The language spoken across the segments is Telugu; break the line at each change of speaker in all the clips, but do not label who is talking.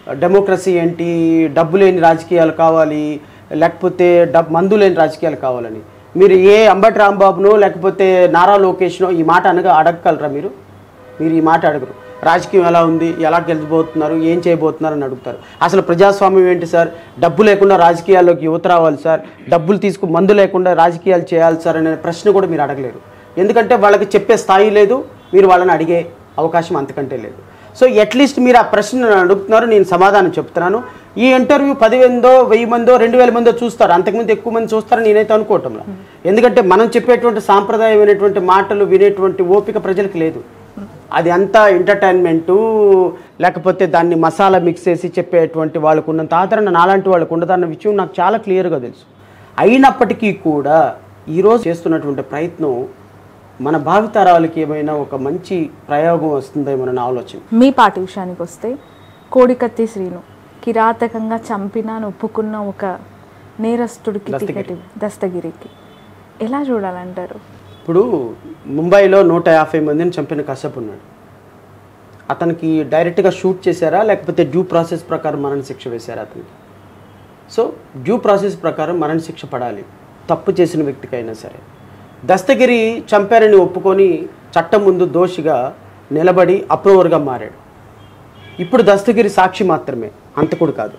డెమోక్రసీ ఏంటి డబ్బు లేని రాజకీయాలు కావాలి లేకపోతే డబ్ మందు లేని రాజకీయాలు కావాలని మీరు ఏ అంబటి రాంబాబునో లేకపోతే నారా లోకేష్నో ఈ మాట అనగా అడగగలరా మీరు మీరు ఈ మాట అడగరు రాజకీయం ఎలా ఉంది ఎలా గెలిచిపోతున్నారు ఏం చేయబోతున్నారు అని అడుగుతారు అసలు ప్రజాస్వామ్యం ఏంటి సార్ డబ్బు లేకుండా రాజకీయాల్లోకి యువత రావాలి సార్ డబ్బులు తీసుకు మందు లేకుండా రాజకీయాలు చేయాలి సార్ అనే ప్రశ్న కూడా మీరు అడగలేరు ఎందుకంటే వాళ్ళకి చెప్పే స్థాయి లేదు మీరు వాళ్ళని అడిగే అవకాశం అంతకంటే లేదు సో అట్లీస్ట్ మీరు ఆ ప్రశ్న అడుగుతున్నారు నేను సమాధానం చెప్తున్నాను ఈ ఇంటర్వ్యూ పదివేందో వెయ్యి మందో రెండు వేల మందో చూస్తారు అంతకుముందు ఎక్కువ మంది చూస్తారని నేనైతే అనుకోవటంలా ఎందుకంటే మనం చెప్పేటువంటి సాంప్రదాయమైనటువంటి మాటలు వినేటువంటి ఓపిక ప్రజలకు లేదు అది అంతా ఎంటర్టైన్మెంటు లేకపోతే దాన్ని మసాలా మిక్స్ చేసి చెప్పేటువంటి వాళ్ళకు ఉన్నంత ఆదరణ నాలాంటి వాళ్ళకు ఉండదన్న విషయం నాకు చాలా క్లియర్గా తెలుసు అయినప్పటికీ కూడా ఈరోజు చేస్తున్నటువంటి ప్రయత్నం మన భావితరాలకి ఏమైనా ఒక మంచి ప్రయోగం వస్తుందేమో నా ఆలోచన
మీ పార్టీ విషయానికి వస్తే కోడికత్తి శ్రీను కిరాతకంగా చంపిన అని ఒప్పుకున్న ఒక నేరస్తుడికి టికెట్ ఇవ్వ- దస్తగిరికి ఎలా చూడాలంటారు
ఇప్పుడు ముంబైలో నూట యాభై మందిని చంపిన కశ్యప్ ఉన్నాడు అతనికి డైరెక్ట్గా షూట్ చేశారా లేకపోతే డ్యూ ప్రాసెస్ ప్రకారం మరణ శిక్ష వేశారా అతనికి సో డ్యూ ప్రాసెస్ ప్రకారం మరణ శిక్ష పడాలి తప్పు చేసిన వ్యక్తికైనా సరే దస్తగిరి చంపారని ఒప్పుకొని చట్టం ముందు దోషిగా నిలబడి అప్రూవర్గా మారాడు ఇప్పుడు దస్తగిరి సాక్షి మాత్రమే అంతకుడు కాదు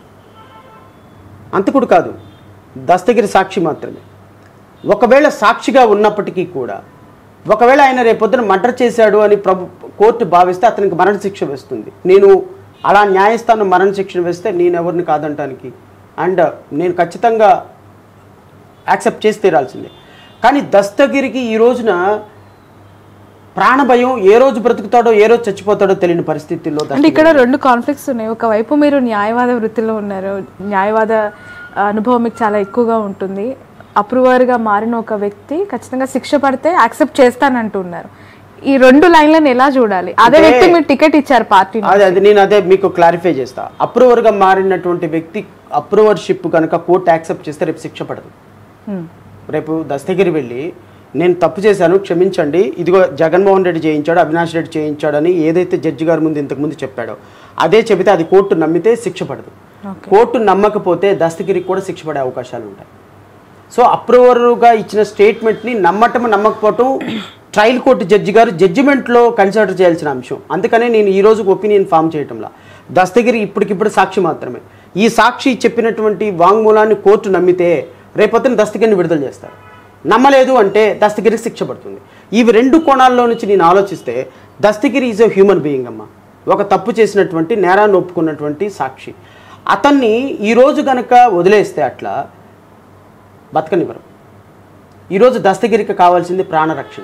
అంతకుడు కాదు దస్తగిరి సాక్షి మాత్రమే ఒకవేళ సాక్షిగా ఉన్నప్పటికీ కూడా ఒకవేళ ఆయన రేపొద్దున మర్డర్ చేశాడు అని ప్రభు కోర్టు భావిస్తే అతనికి మరణశిక్ష వేస్తుంది నేను అలా న్యాయస్థానం మరణశిక్ష వేస్తే నేను ఎవరిని కాదంటానికి అండ్ నేను ఖచ్చితంగా యాక్సెప్ట్ చేసి తీరాల్సిందే కానీ దస్తగిరికి ఈ రోజున ప్రాణభయం ఏ రోజు బ్రతుకుతాడో ఏ రోజు చచ్చిపోతాడో తెలియని పరిస్థితుల్లో
అంటే ఇక్కడ రెండు కాన్ఫ్లిక్ట్స్ ఉన్నాయి ఒకవైపు మీరు న్యాయవాద వృత్తిలో ఉన్నారు న్యాయవాద ఆ, అనుభవం మీకు చాలా ఎక్కువగా ఉంటుంది అప్రూవర్గా మారిన ఒక వ్యక్తి ఖచ్చితంగా శిక్ష పడితే యాక్సెప్ట్ చేస్తానంటున్నారు ఈ రెండు లైన్లను ఎలా చూడాలి అదే వ్యక్తి మీరు టికెట్ ఇచ్చారు పార్టీ
అదే అది నేను అదే మీకు క్లారిఫై చేస్తా అప్రూవర్గా మారినటువంటి వ్యక్తి అప్రూవర్షిప్ కనుక కోర్టు యాక్సెప్ట్ చేస్తే రేపు శిక్ష పడదు రేపు దస్తగిరి వెళ్ళి నేను తప్పు చేశాను క్షమించండి ఇదిగో జగన్మోహన్ రెడ్డి చేయించాడు అవినాష్ రెడ్డి చేయించాడని ఏదైతే జడ్జి గారి ముందు ఇంతకుముందు చెప్పాడో అదే చెబితే అది కోర్టు నమ్మితే శిక్ష పడదు కోర్టు నమ్మకపోతే దస్తగిరికి కూడా శిక్ష పడే అవకాశాలు ఉంటాయి సో అప్రూవర్గా ఇచ్చిన స్టేట్మెంట్ని నమ్మటం నమ్మకపోవటం ట్రయల్ కోర్టు జడ్జి గారు జడ్జిమెంట్లో కన్సిడర్ చేయాల్సిన అంశం అందుకనే నేను ఈ రోజు ఒపీనియన్ ఫామ్ చేయటంలా దస్తగిరి ఇప్పటికిప్పుడు సాక్షి మాత్రమే ఈ సాక్షి చెప్పినటువంటి వాంగ్మూలాన్ని కోర్టు నమ్మితే రేపొద్దున దస్తగిరిని విడుదల చేస్తారు నమ్మలేదు అంటే దస్తగిరికి శిక్ష పడుతుంది ఇవి రెండు కోణాల్లో నుంచి నేను ఆలోచిస్తే Dastagiri is a human being అమ్మ ఒక తప్పు చేసినటువంటి నేరాన్ని ఒప్పుకున్నటువంటి సాక్షి అతన్ని ఈరోజు గనక వదిలేస్తే అట్లా బతకనివ్వరు ఈరోజు దస్తగిరికి కావాల్సింది ప్రాణరక్షణ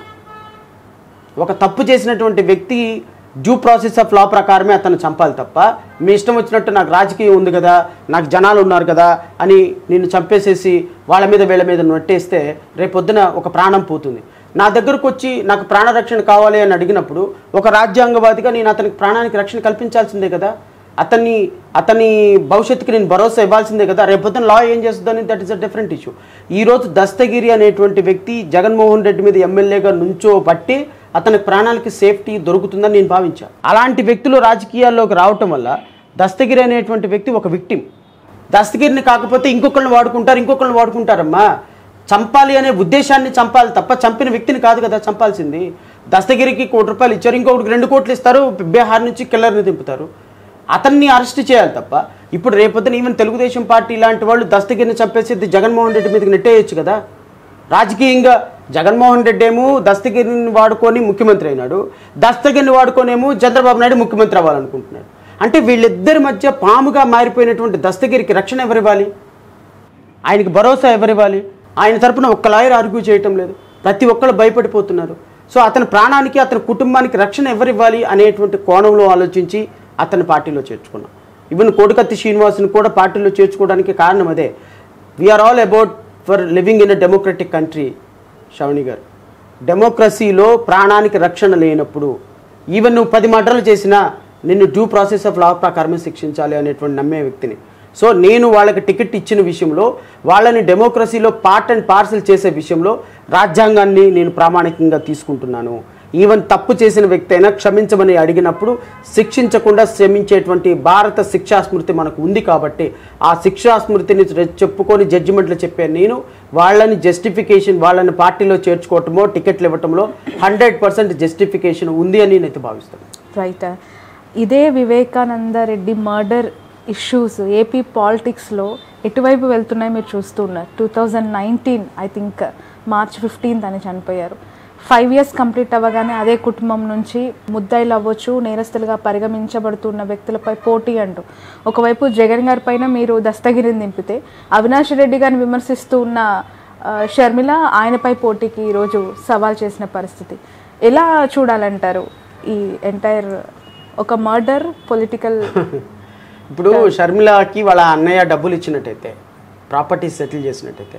ఒక తప్పు చేసినటువంటి వ్యక్తి డ్యూ ప్రాసెస్ ఆఫ్ లా ప్రకారమే అతను చంపాలి తప్ప మీ ఇష్టం వచ్చినట్టు నాకు రాజకీయం ఉంది కదా నాకు జనాలు ఉన్నారు కదా అని నిన్ను చంపేసేసి వాళ్ళ మీద వీళ్ళ మీద నొట్టేస్తే రేపొద్దున ఒక ప్రాణం పోతుంది నా దగ్గరకు వచ్చి నాకు ప్రాణరక్షణ కావాలి అని అడిగినప్పుడు ఒక రాజ్యాంగవాదిగా నేను అతనికి ప్రాణానికి రక్షణ కల్పించాల్సిందే కదా అతన్ని అతని భవిష్యత్తుకి నేను భరోసా ఇవ్వాల్సిందే కదా రేపొద్దున లా ఏం చేస్తుందని that is a different issue ఈరోజు దస్తగిరి అనేటువంటి వ్యక్తి జగన్మోహన్ రెడ్డి మీద ఎమ్మెల్యేగా నుంచో బట్టి అతనికి ప్రాణాలకి సేఫ్టీ దొరుకుతుందని నేను భావించాను అలాంటి వ్యక్తులు రాజకీయాల్లోకి రావటం వల్ల దస్తగిరి అనేటువంటి వ్యక్తి ఒక విక్టిం దస్తగిరిని కాకపోతే ఇంకొకరిని వాడుకుంటారు ఇంకొకరిని వాడుకుంటారమ్మా చంపాలి అనే ఉద్దేశాన్ని చంపాలి తప్ప చంపిన వ్యక్తిని కాదు కదా చంపాల్సింది దస్తగిరికి కోటి రూపాయలు ఇచ్చారు ఇంకొకటికి రెండు కోట్లు ఇస్తారు బీహార్ నుంచి కిల్లర్ని దింపుతారు అతన్ని అరెస్ట్ చేయాలి తప్ప ఇప్పుడు రేపొద్దున ఈవెన్ తెలుగుదేశం పార్టీ లాంటి వాళ్ళు దస్తగిరిని చంపేసి ఇది జగన్మోహన్ రెడ్డి మీదకి నెట్టేయచ్చు కదా రాజకీయంగా జగన్మోహన్ రెడ్డి ఏమో దస్తగిరిని వాడుకొని ముఖ్యమంత్రి అయినాడు దస్తగిరిని వాడుకొనేమో చంద్రబాబు నాయుడు ముఖ్యమంత్రి అవ్వాలనుకుంటున్నాడు అంటే వీళ్ళిద్దరి మధ్య పాముగా మారిపోయినటువంటి దస్తగిరికి రక్షణ ఎవరివ్వాలి ఆయనకి భరోసా ఎవరివ్వాలి ఆయన తరపున ఒక్క లాయర్ ఆర్గ్యూ చేయటం లేదు ప్రతి ఒక్కళ్ళు భయపడిపోతున్నారు సో అతని ప్రాణానికి అతని కుటుంబానికి రక్షణ ఎవరివ్వాలి అనేటువంటి కోణంలో ఆలోచించి అతని పార్టీలో చేర్చుకున్నాం ఈవెన్ కోడికత్తి శ్రీనివాసుని కూడా పార్టీలో చేర్చుకోవడానికి కారణం అదే we are all about for living in a democratic country Sravani garu డెమోక్రసీలో ప్రాణానికి రక్షణ లేనప్పుడు ఈవెన్ నువ్వు పది మర్డర్లు చేసినా నిన్ను డ్యూ ప్రాసెస్ ఆఫ్ లా ప్రకారమే శిక్షించాలి అనేటువంటి నమ్మే వ్యక్తిని సో నేను వాళ్ళకి టికెట్ ఇచ్చిన విషయంలో వాళ్ళని డెమోక్రసీలో పార్ట్ అండ్ పార్సల్ చేసే విషయంలో రాజ్యాంగాన్ని నేను ప్రామాణికంగా తీసుకుంటున్నాను ఈవెన్ తప్పు చేసిన వ్యక్తి అయినా క్షమించమని అడిగినప్పుడు శిక్షించకుండా క్షమించేటువంటి భారత శిక్షా స్మృతి మనకు ఉంది కాబట్టి ఆ శిక్షా స్మృతిని రె- చెప్పుకొని జడ్జిమెంట్లు చెప్పాను నేను వాళ్ళని జస్టిఫికేషన్ వాళ్ళని పార్టీలో చేర్చుకోవటమో టికెట్లు ఇవ్వటంలో హండ్రెడ్ పర్సెంట్ జస్టిఫికేషన్ ఉంది అని నేనైతే భావిస్తాను
రైట్ ఇదే Vivekananda Reddy murder issues AP పాలిటిక్స్లో ఎటువైపు వెళ్తున్నాయి మీరు చూస్తూ ఉన్నారు two thousand nineteen I think March fifteenth అని చనిపోయారు ఫైవ్ ఇయర్స్ కంప్లీట్ అవ్వగానే అదే కుటుంబం నుంచి ముద్దాయిలు అవ్వచ్చు నేరస్తులుగా పరిగణించబడుతున్న వ్యక్తులపై పోటీ అంటూ ఒకవైపు జగన్ గారి పైన మీరు దస్తగిరిని దింపితే అవినాష్ రెడ్డి గారిని విమర్శిస్తూ ఉన్న ఆ, షర్మిల ఆయనపై పోటీకి ఈరోజు సవాల్ చేసిన పరిస్థితి ఎలా చూడాలంటారు ఈ ఎంటైర్ ఒక మర్డర్ పొలిటికల్
ఇప్పుడు షర్మిలకి వాళ్ళ అన్నయ్య డబ్బులు ఇచ్చినట్టయితే ప్రాపర్టీస్ సెటిల్ చేసినట్టయితే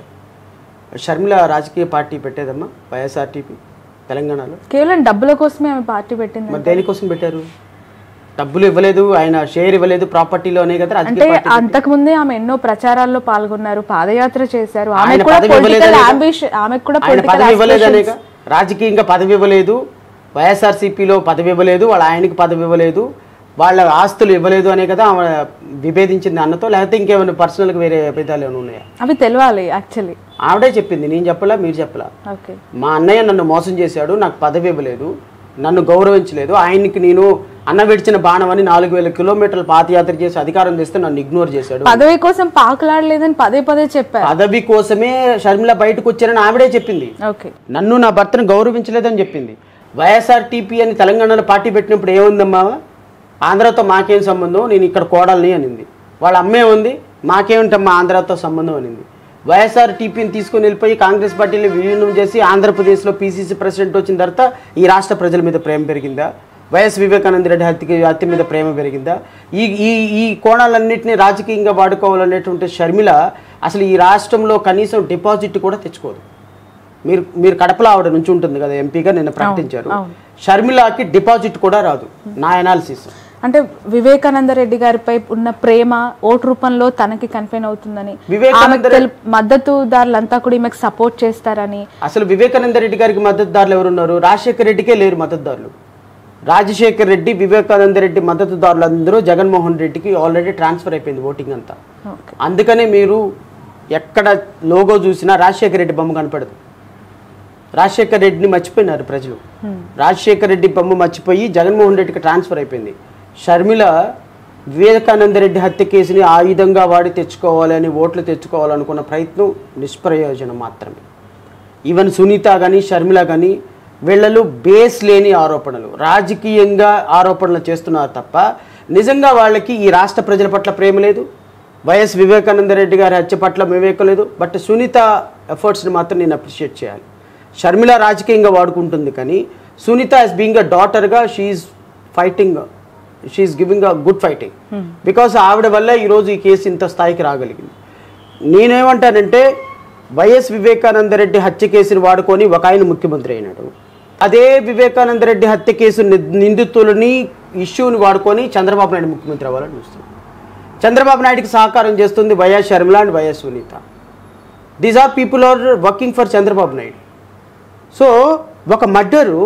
షర్మిల రాజకీయ పార్టీ పెట్టేదమ్మా వైఎస్ఆర్టీపీ తెలంగాణలో
కేవలం డబ్బుల కోసమే ఆమె పార్టీ పెట్టింది
మరి దేనికోసం పెట్టారు డబ్బులు ఇవ్వలేదు ఆయన షేర్ ఇవ్వలేదు ప్రాపర్టీలోనే కదా
అంటే
రాజకీయ పార్టీ
అంతకుముందే ఆమె ఎన్నో ప్రచారాల్లో పాల్గొన్నారు పాదయాత్ర చేశారు ఆమె
ఆయన
కూడా
పదవి
పొలిటికల్
ఇవ్వలేదనేగా?
అంబిషన్ ఆమెకు కూడా
ఆయన
పొలిటికల్
పదవి ఇవ్వలేదనేగా రాజకీయంగా పదవి ఇవ్వలేదు వైఎస్ఆర్సీపీలో పదవి ఇవ్వలేదు వాళ్ళ ఆయనకి పదవి ఇవ్వలేదు వాళ్ళ ఆస్తులు ఇవ్వలేదు అనే కదా ఆమె విభేదించింది అన్నతో లేకపోతే ఇంకేమైనా పర్సనల్గా వేరే విభేదాలు ఏమైనా ఉన్నాయా
అవి తెలియాలి యాక్చువల్లీ
ఆవిడే చెప్పింది నేను చెప్పలా మీరు చెప్పలా
ఓకే
మా అన్నయ్య నన్ను మోసం చేశాడు నాకు పదవి ఇవ్వలేదు నన్ను గౌరవించలేదు ఆయనకి నేను అన్న విడిచిన బాణం అని నాలుగు వేల కిలోమీటర్ల పాదయాత్ర చేసి అధికారం చేస్తే నన్ను ఇగ్నోర్ చేశాడు
పదవి కోసం పాకులాడలేదని పదే పదే చెప్పారు
పదవి కోసమే షర్మిల బయటకు వచ్చారని ఆవిడే చెప్పింది
ఓకే
నన్ను నా భర్తను గౌరవించలేదని చెప్పింది వైఎస్ఆర్ టీపీ అని తెలంగాణలో పార్టీ పెట్టినప్పుడు ఏముందమ్మా ఆంధ్రతో మాకేం సంబంధం నేను ఇక్కడ కోడల్ని అనింది వాళ్ళ అమ్మే ఉంది మాకేమిటమ్మా ఆంధ్రతో సంబంధం అనింది వైఎస్ఆర్ టీపీని తీసుకొని వెళ్ళిపోయి కాంగ్రెస్ పార్టీని విలీనం చేసి ఆంధ్రప్రదేశ్లో పీసీసీ ప్రెసిడెంట్ వచ్చిన తర్వాత ఈ రాష్ట్ర ప్రజల మీద ప్రేమ పెరిగిందా వైఎస్ వివేకానంద రెడ్డి హత్యకి హత్య మీద ప్రేమ పెరిగిందా ఈ ఈ ఈ కోణాలన్నింటినీ రాజకీయంగా వాడుకోవాలనేటువంటి షర్మిల అసలు ఈ రాష్ట్రంలో కనీసం డిపాజిట్ కూడా తెచ్చుకోదు మీరు మీరు కడపలో ఆవిడ నుంచి ఉంటుంది కదా ఎంపీగా నిన్న ప్రకటించారు షర్మిలాకి డిపాజిట్ కూడా రాదు నా ఎనాలిసిస్
అంటే వివేకానంద రెడ్డి గారిపై ఉన్న ప్రేమ ఓటు రూపంలో తనకి కన్ఫైన్ అవుతుందని
వివేకానంద
ఆమెకు తెలు- మద్దతుదారులంతా కూడా ఈమెకు సపోర్ట్ చేస్తారని
అసలు వివేకానంద రెడ్డి గారికి మద్దతుదారులు ఎవరున్నారు రాజశేఖర్ రెడ్డికే లేరు మద్దతుదారులు రాజశేఖర్ రెడ్డి వివేకానంద రెడ్డి మద్దతుదారులు అందరూ జగన్మోహన్ రెడ్డికి ఆల్రెడీ ట్రాన్స్ఫర్ అయిపోయింది ఓటింగ్ అంతా
ఓకే
అందుకనే మీరు ఎక్కడ లోగో చూసినా రాజశేఖర్ రెడ్డి బొమ్మ కనపడదు రాజశేఖర్ రెడ్డిని మర్చిపోయినారు ప్రజలు రాజశేఖర్ రెడ్డి బొమ్మ మర్చిపోయి జగన్మోహన్ రెడ్డికి ట్రాన్స్ఫర్ అయిపోయింది షర్మిల వివేకానంద రెడ్డి హత్య కేసుని ఆయుధంగా వాడి తెచ్చుకోవాలని ఓట్లు తెచ్చుకోవాలనుకున్న ప్రయత్నం నిష్ప్రయోజనం మాత్రమే ఈవెన్ సునీత కానీ షర్మిల కానీ వీళ్ళలో బేస్ లేని ఆరోపణలు రాజకీయంగా ఆరోపణలు చేస్తున్నారు తప్ప నిజంగా వాళ్ళకి ఈ రాష్ట్ర ప్రజల పట్ల ప్రేమ లేదు వైఎస్ వివేకానంద రెడ్డి గారి హత్య పట్ల వివేకం లేదు బట్ సునీత ఎఫర్ట్స్ని మాత్రం నేను అప్రిషియేట్ చేయాలి షర్మిల రాజకీయంగా వాడుకుంటుంది కానీ సునీత యాజ్ బీయింగ్ అ డాటర్గా she's fighting she's giving a good fighting because ఆవిడ వల్ల ఈరోజు ఈ కేసు ఇంత స్థాయికి రాగలిగింది నేనేమంటానంటే వైఎస్ వివేకానంద రెడ్డి హత్య కేసుని వాడుకొని ఒక ఆయన ముఖ్యమంత్రి అయినాడు అదే వివేకానంద రెడ్డి హత్య కేసు ని- నిందితులని ఇష్యూని వాడుకొని చంద్రబాబు నాయుడు ముఖ్యమంత్రి అవ్వాలని చూస్తుంది చంద్రబాబు నాయుడుకి సహకారం చేస్తుంది YS Sharmila and YS Sunitha these are people are working for Chandrababu Naidu so ఒక మర్డరు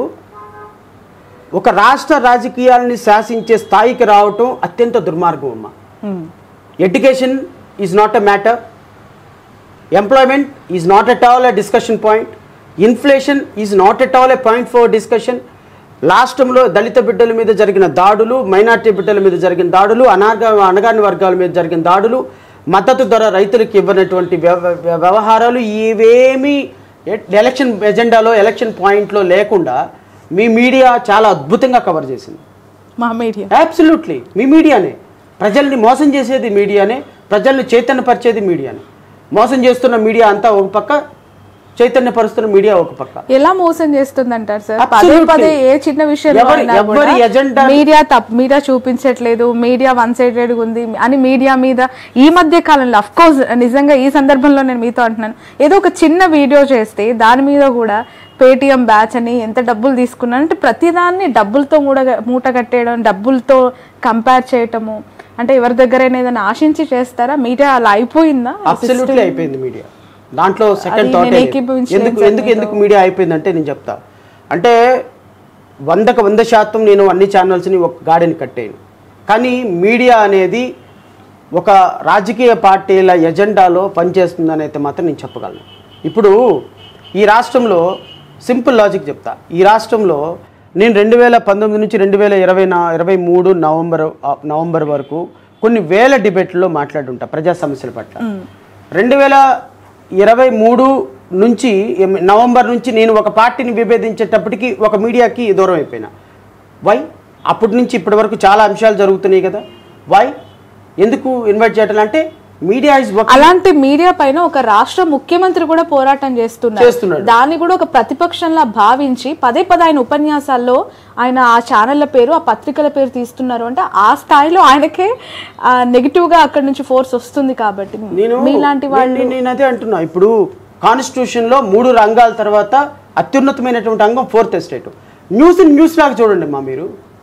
ఒక రాష్ట్ర రాజకీయాలని శాసించే స్థాయికి రావటం అత్యంత దుర్మార్గం అమ్మ education is not a matter employment is not at all a discussion point inflation is not at all a point for discussion రాష్ట్రంలో దళిత బిడ్డల మీద జరిగిన దాడులు మైనార్టీ బిడ్డల మీద జరిగిన దాడులు అనార్గ అణగారిన వర్గాల మీద జరిగిన దాడులు మద్దతు ధర రైతులకు ఇవ్వనటువంటి వ్యవ- వ్య- వ్యవహారాలు ఇవేమీ ఎ- ఎలక్షన్ ఎజెండాలో ఎలక్షన్ పాయింట్లో లేకుండా మీ మీడియా చాలా అద్భుతంగా కవర్ చేసింది
మా మీడియా
అబ్సల్యూట్లీ మీ మీడియానే ప్రజల్ని మోసం చేసేది మీడియానే ప్రజల్ని చైతన్యపరిచేది మీడియానే మోసం చేస్తున్న మీడియా అంతా ఒక పక్క చైతన్యపరుస్తున్న మీడియా ఒక పక్క
ఎలా మోసం చేస్తుందంటారు సార్ పదే
Absolutely.
పదే ఏ చిన్న విషయం
ఎవరి- ఎవరి agenda-
మీడియా తప్పు మీడియా చూపించట్లేదు మీడియా వన్ సైడెడ్ ఉంది అని మీడియా మీద ఈ మధ్య కాలంలో అఫ్ కోర్స్ నిజంగా ఈ సందర్భంలో నేను మీతో అంటున్నాను ఏదో ఒక చిన్న వీడియో చేస్తే దాని మీద కూడా పేటిఎం బ్యాచ్ అని ఎంత డబ్బులు తీసుకున్నాను అంటే ప్రతిదాన్ని డబ్బులతో మూట మూట కట్టేయడం డబ్బులతో కంపేర్ చేయటము అంటే ఎవరి దగ్గరైనా ఏదైనా ఆశించి చేస్తారా మీడియా అలా అయిపోయిందా
అబ్సల్యూట్లీ అయిపోయింది మీడియా దాంట్లో సెకండ్
అది
థాట్
నేను ఏకీభవించలేను
ఎందుకు
సార్
ఎందుకు ఎందుకు మీడియా అయిపోయిందంటే నేను చెప్తా అంటే వందకు వంద శాతం నేను అన్ని ఛానల్స్ని ఒక గాడిని కట్టాను కానీ మీడియా అనేది ఒక రాజకీయ పార్టీల ఎజెండాలో పనిచేస్తుందని అయితే మాత్రం నేను చెప్పగలను ఇప్పుడు ఈ రాష్ట్రంలో సింపుల్ లాజిక్ చెప్తా ఈ రాష్ట్రంలో నేను రెండు వేల పంతొమ్మిది నుంచి రెండు వేల ఇరవై నా ఇరవై మూడు నవంబర్ ఆ, నవంబర్ వరకు కొన్ని వేల డిబేట్లలో మాట్లాడుంటా ప్రజా సమస్యల పట్ల రెండు వేల ఇరవై మూడు నుంచి ఎం- నవంబర్ నుంచి నేను ఒక పార్టీని విభేదించేటప్పటికి ఒక మీడియాకి దూరం అయిపోయినా వై అప్పటి నుంచి ఇప్పటి వరకు చాలా అంశాలు జరుగుతున్నాయి కదా వై ఎందుకు ఇన్వైట్ చేయటం అంటే మీడియా ఇస్
అలాంటి మీడియా పైన ఒక రాష్ట్ర ముఖ్యమంత్రి కూడా పోరాటం చేస్తున్నారు
చేస్తున్నాడు.
దాన్ని కూడా ఒక ప్రతిపక్షంలా భావించి పదే పదే ఆయన ఉపన్యాసాల్లో ఆయన ఆ ఛానళ్ళ పేరు ఆ పత్రికల పేరు తీస్తున్నారు అంటే ఆ స్థాయిలో ఆయనకే నెగిటివ్ గా అక్కడ నుంచి ఫోర్స్ వస్తుంది కాబట్టి
నేను
మీలాంటి వాళ్ళు
నేను- నేను అదే అంటున్నా ఇప్పుడు కాన్స్టిట్యూషన్ లో మూడు రంగాల తర్వాత అత్యున్నతమైనటువంటి అంగం ఫోర్త్ ఎస్టేట్ న్యూస్ న్యూస్ లాగా చూడండి మా మీరు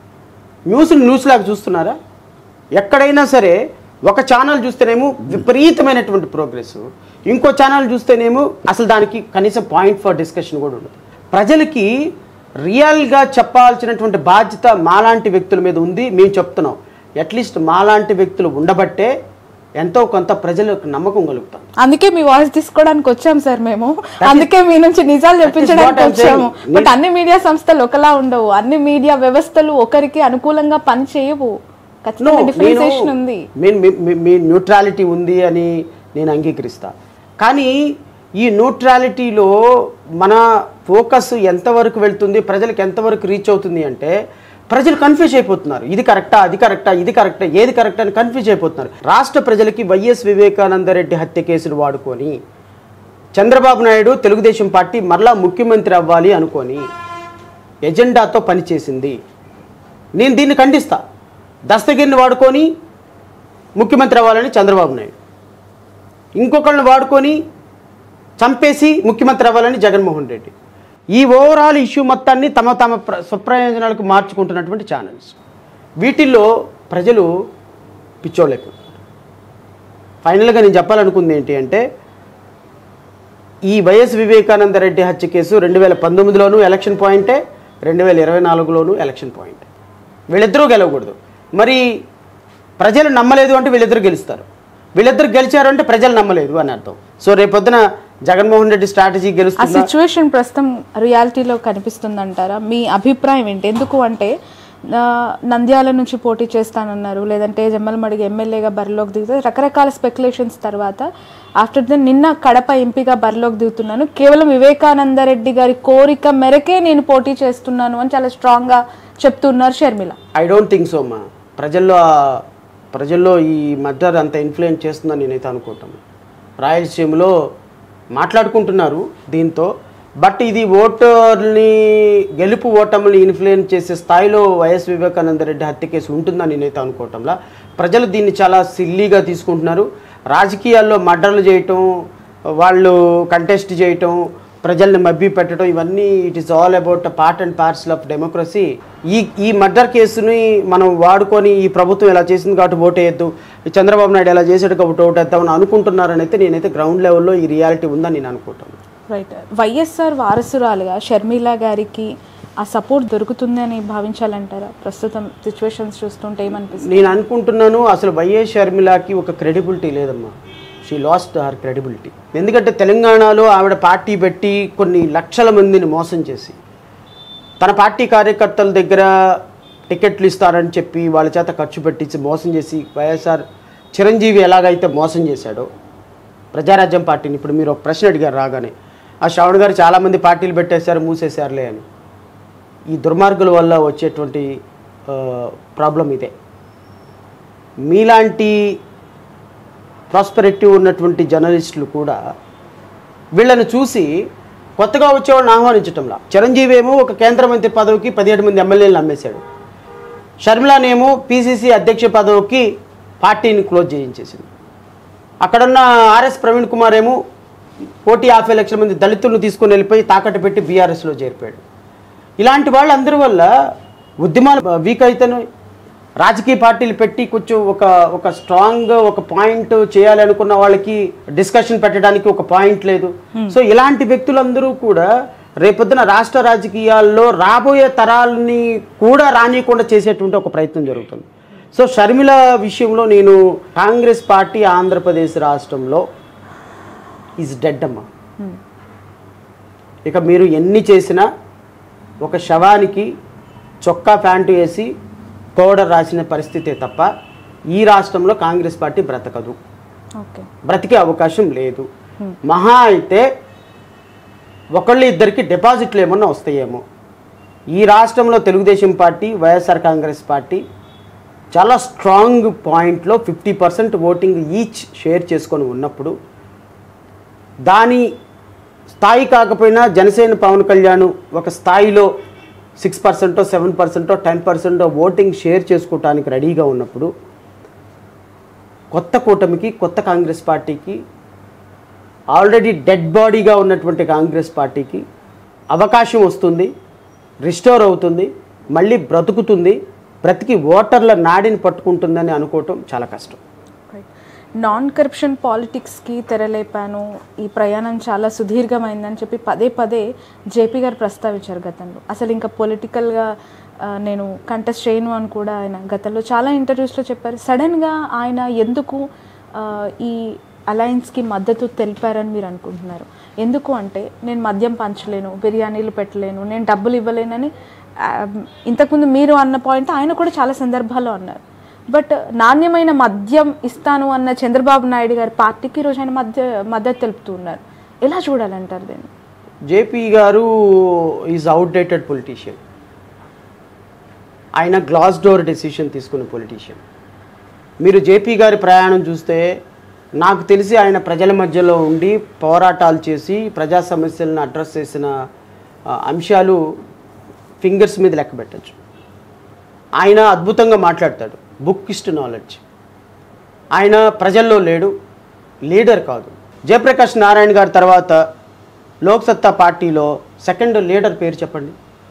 న్యూస్ న్యూస్ లాగా చూస్తున్నారా ఎక్కడైనా సరే ఒక ఛానల్ చూస్తేనేమో విపరీతమైనటువంటి ప్రోగ్రెస్ ఇంకో ఛానల్ చూస్తేనేమో అసలు దానికి కనీసం పాయింట్ ఫర్ డిస్కషన్ కూడా ఉండదు ప్రజలకి రియల్గా చెప్పాల్సినటువంటి బాధ్యత మాలాంటి వ్యక్తుల మీద ఉంది మేము చెప్తున్నాం అట్లీస్ట్ మాలాంటి వ్యక్తులు ఉండబట్టే ఎంతో కొంత ప్రజలకు నమ్మకం కలుగుతాం
అందుకే మీ వాయిస్ తీసుకోవడానికి వచ్చాం సార్ మేము అందుకే మీ నుంచి నిజాలు చెప్పించడానికి
what I'm
వచ్చాము
saying.
బట్ అన్ని మీడియా సంస్థలు ఒకలా ఉండవు అన్ని మీడియా వ్యవస్థలు ఒకరికి అనుకూలంగా పని చేయవు ఖచ్చితంగా డిఫరెన్సియేషన్ ఉంది
మీ- మీ- మీ- మీ న్యూట్రాలిటీ ఉంది అని నేను అంగీకరిస్తా కానీ ఈ న్యూట్రాలిటీలో మన ఫోకస్ ఎంతవరకు వెళ్తుంది ప్రజలకు ఎంతవరకు రీచ్ అవుతుంది అంటే ప్రజలు కన్ఫ్యూజ్ అయిపోతున్నారు ఇది కరెక్టా అది కరెక్టా ఇది కరెక్టా ఏది కరెక్ట్ అని కన్ఫ్యూజ్ అయిపోతున్నారు రాష్ట్ర ప్రజలకి వైఎస్ వివేకానందరెడ్డి హత్య కేసులు వాడుకొని చంద్రబాబు నాయుడు తెలుగుదేశం పార్టీ మరలా ముఖ్యమంత్రి అవ్వాలి అనుకొని ఎజెండాతో పనిచేసింది నేను దీన్ని ఖండిస్తా దస్తగిరిని వాడుకొని ముఖ్యమంత్రి అవ్వాలని చంద్రబాబు నాయుడు ఇంకొకళ్ళని వాడుకొని చంపేసి ముఖ్యమంత్రి అవ్వాలని జగన్మోహన్ రెడ్డి ఈ ఓవరాల్ ఇష్యూ మొత్తాన్ని తమ తమ ప్ర స్వప్రయోజనాలకు మార్చుకుంటున్నటువంటి ఛానల్స్ వీటిల్లో ప్రజలు పిచ్చోళ్ళైపోయారు ఫైనల్గా నేను చెప్పాలనుకుంది ఏంటి అంటే ఈ వైఎస్ వివేకానంద రెడ్డి హత్య కేసు రెండు వేల పంతొమ్మిదిలోనూ ఎలక్షన్ పాయింటే రెండు వేల ఇరవై నాలుగులోనూ ఎలక్షన్ పాయింట్ వీళ్ళిద్దరూ గెలవకూడదు మరి ప్రజలు నమ్మలేదు అంటే వీళ్ళిద్దరు గెలుస్తారు వీళ్ళిద్దరు గెలిచారు అంటే ప్రజలు నమ్మలేదు అని అర్థం సో రేపొద్దున జగన్మోహన్ రెడ్డి స్ట్రాటజీ
ఆ
గెలుస్తుందా
సిచ్యువేషన్ ప్రస్తుతం రియాలిటీలో కనిపిస్తుందంటారా మీ అభిప్రాయం ఏంటి ఎందుకు అంటే ఆ, నంద్యాల నుంచి పోటీ చేస్తానన్నారు లేదంటే జమ్మలమడిగి ఎమ్మెల్యేగా బరిలోకి దిగుతారు రకరకాల స్పెక్యులేషన్స్ తర్వాత ఆఫ్టర్ దెన్ నిన్న కడప ఎంపీగా బరిలోకి దిగుతున్నాను కేవలం వివేకానంద రెడ్డి గారి కోరిక మేరకే నేను పోటీ చేస్తున్నాను అని చాలా స్ట్రాంగ్గా చెప్తున్నారు Sharmila
I don't think so మా ప్రజల్లో ఆ- ప్రజల్లో ఈ మర్డర్ అంత ఇన్ఫ్లుయెన్స్ చేస్తుందని నేనైతే అనుకుంటాను రాయలసీమలో మాట్లాడుకుంటున్నారు దీంతో బట్ ఇది ఓటర్ని గెలుపు ఓటములు ఇన్ఫ్లుయెన్స్ చేసే స్థాయిలో వైఎస్ వివేకానంద రెడ్డి హత్య కేసు ఉంటుందని నేనైతే అనుకోవటంలా ప్రజలు దీన్ని చాలా సిల్లీగా తీసుకుంటున్నారు రాజకీయాల్లో మర్డర్లు చేయటం వాళ్ళు కంటెస్ట్ చేయటం ప్రజల్ని మభ్య పెట్టడం ఇవన్నీ it is all about part and parcel of democracy ఈ ఈ మర్డర్ కేసుని మనం వాడుకొని ఈ ప్రభుత్వం ఇలా చేసింది కాబట్టి ఓటు వేయద్దు ఈ చంద్రబాబు నాయుడు ఎలా చేసాడు కాబట్టి ఓటు వేద్దామని అనుకుంటున్నారని అయితే నేనైతే గ్రౌండ్ లెవెల్లో ఈ రియాలిటీ ఉందని నేను అనుకుంటాను
రైట్ వైఎస్ఆర్ వారసురాలుగా షర్మిల గారికి ఆ సపోర్ట్ దొరుకుతుంది అని భావించాలంటారా ప్రస్తుతం సిచ్యువేషన్స్ చూస్తుంటే ఏమనిపిస్తుంది
నేను అనుకుంటున్నాను అసలు వైఎస్ షర్మిలాకి ఒక క్రెడిబిలిటీ లేదమ్మా షీ లాస్ట్ హర్ క్రెడిబిలిటీ ఎందుకంటే తెలంగాణలో ఆవిడ పార్టీ పెట్టి కొన్ని లక్షల మందిని మోసం చేసి తన పార్టీ కార్యకర్తల దగ్గర టికెట్లు ఇస్తారని చెప్పి వాళ్ళ చేత ఖర్చు పెట్టించి మోసం చేసి వైఎస్ఆర్ చిరంజీవి ఎలాగైతే మోసం చేశాడో ప్రజారాజ్యం పార్టీని ఇప్పుడు మీరు ఒక ప్రశ్న అడిగారు రాగానే ఆ శ్రవణ్ గారు చాలామంది పార్టీలు పెట్టేశారు మూసేశారులే అని ఈ దుర్మార్గుల వల్ల వచ్చేటువంటి ప్రాబ్లం ఇదే మీలాంటి ప్రాస్పెరిటీ ఉన్నటువంటి జర్నలిస్టులు కూడా వీళ్ళని చూసి కొత్తగా వచ్చేవాళ్ళని ఆహ్వానించటంలా చిరంజీవి ఏమో ఒక కేంద్ర మంత్రి పదవికి పదిహేడు మంది ఎమ్మెల్యేలను అమ్మేశాడు షర్మిలానేమో పిసిసి అధ్యక్ష పదవికి పార్టీని క్లోజ్ చేయించేసింది అక్కడున్న ఆర్ఎస్ ప్రవీణ్ కుమార్ ఏమో కోటి యాభై లక్షల మంది దళితులను తీసుకొని వెళ్ళిపోయి తాకట్టు పెట్టి బీఆర్ఎస్లో చేరిపోయాడు ఇలాంటి వాళ్ళందరి వల్ల ఉద్యమాలు వీక్ అవుతున్నాయి రాజకీయ పార్టీలు పెట్టి కొంచెం ఒక ఒక స్ట్రాంగ్ ఒక పాయింట్ చేయాలనుకున్న వాళ్ళకి డిస్కషన్ పెట్టడానికి ఒక పాయింట్ లేదు సో ఇలాంటి వ్యక్తులందరూ కూడా రేపొద్దున రాష్ట్ర రాజకీయాల్లో రాబోయే తరాలని కూడా రానియకుండా చేసేటువంటి ఒక ప్రయత్నం జరుగుతుంది సో షర్మిల విషయంలో నేను కాంగ్రెస్ పార్టీ ఆంధ్రప్రదేశ్ రాష్ట్రంలో ఈజ్ డెడ్ అమ్మా ఇక మీరు ఎన్ని చేసినా ఒక శవానికి చొక్కా ప్యాంటు వేసి పౌడర్ రాసిన పరిస్థితే తప్ప ఈ రాష్ట్రంలో కాంగ్రెస్ పార్టీ బ్రతకదు
ఓకే
బ్రతికే అవకాశం లేదు మహా అయితే ఒకళ్ళు ఇద్దరికి డిపాజిట్లు ఏమన్నా వస్తాయేమో ఈ రాష్ట్రంలో Telugudesam party YSR Congress party చాలా స్ట్రాంగ్ పాయింట్లో fifty percent voting each share చేసుకొని ఉన్నప్పుడు దాని స్థాయి కాకపోయినా జనసేన పవన్ కళ్యాణ్ ఒక స్థాయిలో సిక్స్ పర్సెంటో సెవెన్ పర్సెంటో టెన్ పర్సెంటో ఓటింగ్ షేర్ చేసుకోవటానికి రెడీగా ఉన్నప్పుడు కొత్త కూటమికి కొత్త కాంగ్రెస్ పార్టీకి ఆల్రెడీ డెడ్ బాడీగా ఉన్నటువంటి కాంగ్రెస్ పార్టీకి అవకాశం వస్తుంది రిస్టోర్ అవుతుంది మళ్ళీ బ్రతుకుతుంది బ్రతికి ఓటర్ల నాడిని పట్టుకుంటుందని అనుకోవటం చాలా కష్టం
నాన్ కరప్షన్ పాలిటిక్స్కి తెరలేపాను ఈ ప్రయాణం చాలా సుదీర్ఘమైందని చెప్పి పదే పదే జేపీ గారు ప్రస్తావించారు గతంలో అసలు ఇంకా పొలిటికల్గా నేను కంటెస్ట్ చేయను అని కూడా ఆయన గతంలో చాలా ఇంటర్వ్యూస్లో చెప్పారు సడన్గా ఆయన ఎందుకు ఆ, ఈ అలయన్స్కి మద్దతు తెలిపారని మీరు అనుకుంటున్నారు ఎందుకు అంటే నేను మద్యం పంచలేను బిర్యానీలు పెట్టలేను నేను డబ్బులు ఇవ్వలేనని ఆ, ఇంతకుముందు మీరు అన్న పాయింట్ ఆయన కూడా చాలా సందర్భాల్లో అన్నారు బట్ నాణ్యమైన మద్యం ఇస్తాను అన్న చంద్రబాబు నాయుడు గారి పార్టీకి ఈరోజు ఆయన మధ్య మద్దతు తెలుపుతూ ఉన్నారు ఎలా చూడాలంటారు దీన్ని
JP garu is outdated politician ఆయన గ్లాస్ డోర్ డెసిషన్ తీసుకున్న పొలిటీషియన్ మీరు జేపీ గారి ప్రయాణం చూస్తే నాకు తెలిసి ఆయన ప్రజల మధ్యలో ఉండి పోరాటాలు చేసి ప్రజా సమస్యలను అడ్రస్ చేసిన ఆ, అంశాలు ఫింగర్స్ మీద లెక్క పెట్టచ్చు ఆయన అద్భుతంగా మాట్లాడతాడు బుక్ ఇస్ట్ నాలెడ్జ్ ఆయన ప్రజల్లో లేడు లీడర్ కాదు జయప్రకాష్ నారాయణ గారి తర్వాత లోక్సత్తా పార్టీలో సెకండ్ లీడర్ పేరు చెప్పండి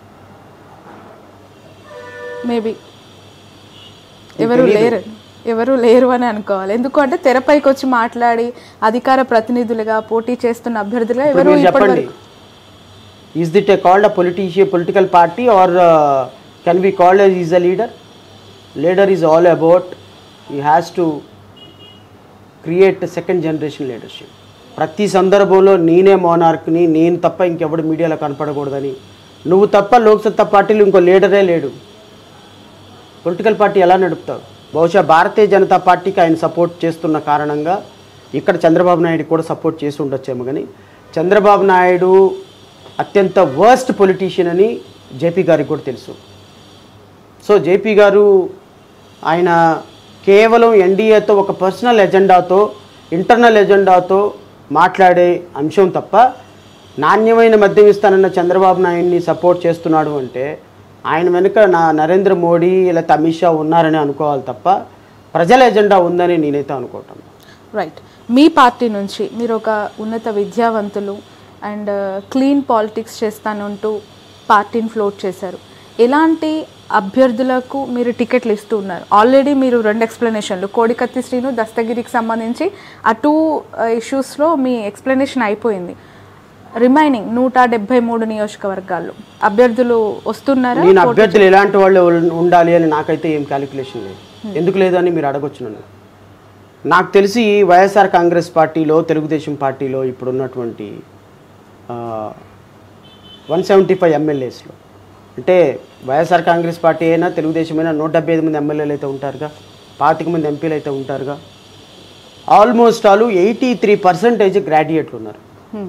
మేబీ ఎవరు లేరు ఎవరు లేరు అని అనుకోవాలి ఎందుకంటే తెరపైకి వచ్చి మాట్లాడి అధికార ప్రతినిధులుగా పోటీ చేస్తున్న అభ్యర్థులుగా
ఇప్పుడు
ఎవరు
మీరు
ఇప్పటి
చెప్పండి is it a called a politician political party are can be called is a leader leader is all about ఈ has to create second generation leadership ప్రతి సందర్భంలో నేనే మోనార్క్ని నేను తప్ప ఇంకెవడు మీడియాలో కనపడకూడదని నువ్వు తప్ప లోక్సత్తా పార్టీలో ఇంకో లీడరే లేడు పొలిటికల్ పార్టీ ఎలా నడుపుతావు బహుశా భారతీయ జనతా పార్టీకి ఆయన సపోర్ట్ చేస్తున్న కారణంగా ఇక్కడ చంద్రబాబు నాయుడు కూడా సపోర్ట్ చేసి ఉండొచ్చేమో కానీ చంద్రబాబు నాయుడు అత్యంత వర్స్ట్ పొలిటీషియన్ అని జేపీ గారికి కూడా తెలుసు సో జేపీ గారు ఆయన కేవలం ఎన్డీఏతో ఒక పర్సనల్ ఎజెండాతో ఇంటర్నల్ ఎజెండాతో మాట్లాడే అంశం తప్ప నాణ్యమైన మద్యం ఇస్తానన్న చంద్రబాబు నాయుడిని సపోర్ట్ చేస్తున్నాడు అంటే ఆయన వెనుక నా నరేంద్ర మోడీ లేకపోతే అమిత్ షా ఉన్నారని అనుకోవాలి తప్ప ప్రజల ఎజెండా ఉందని నేనైతే అనుకోవటం
రైట్ మీ పార్టీ నుంచి మీరు ఒక ఉన్నత విద్యావంతులు అండ్ క్లీన్ పాలిటిక్స్ చేస్తానంటూ పార్టీని ఫ్లోట్ చేశారు ఎలాంటి అభ్యర్థులకు మీరు టికెట్లు ఇస్తూ ఉన్నారు ఆల్రెడీ మీరు రెండు ఎక్స్ప్లెనేషన్లు కోడికత్తి శ్రీను దస్తగిరికి సంబంధించి ఆ టూ ఇష్యూస్లో మీ ఎక్స్ప్లెనేషన్ అయిపోయింది రిమైనింగ్ నూట డెబ్బై మూడు నియోజకవర్గాల్లో అభ్యర్థులు వస్తున్నారా
నేను అభ్యర్థులు ఎలాంటి వాళ్ళు ఉం- ఉండాలి అని నాకైతే ఏం క్యాలిక్యులేషన్ లేదు ఎందుకు లేదు అని మీరు అడగొచ్చు నన్ను నాకు తెలిసి వైఎస్ఆర్ కాంగ్రెస్ పార్టీలో తెలుగుదేశం పార్టీలో ఇప్పుడున్నటువంటి వన్ సెవెంటీ ఫైవ్ ఎమ్మెల్యేస్లో అంటే వైఎస్ఆర్ కాంగ్రెస్ పార్టీ అయినా తెలుగుదేశం అయినా నూట డెబ్బై ఐదు మంది ఎమ్మెల్యేలు అయితే ఉంటారుగా పాతిక మంది ఎంపీలు అయితే ఉంటారుగా almost all eighty three percentage గ్రాడ్యుయేట్లు ఉన్నారు
Hmm.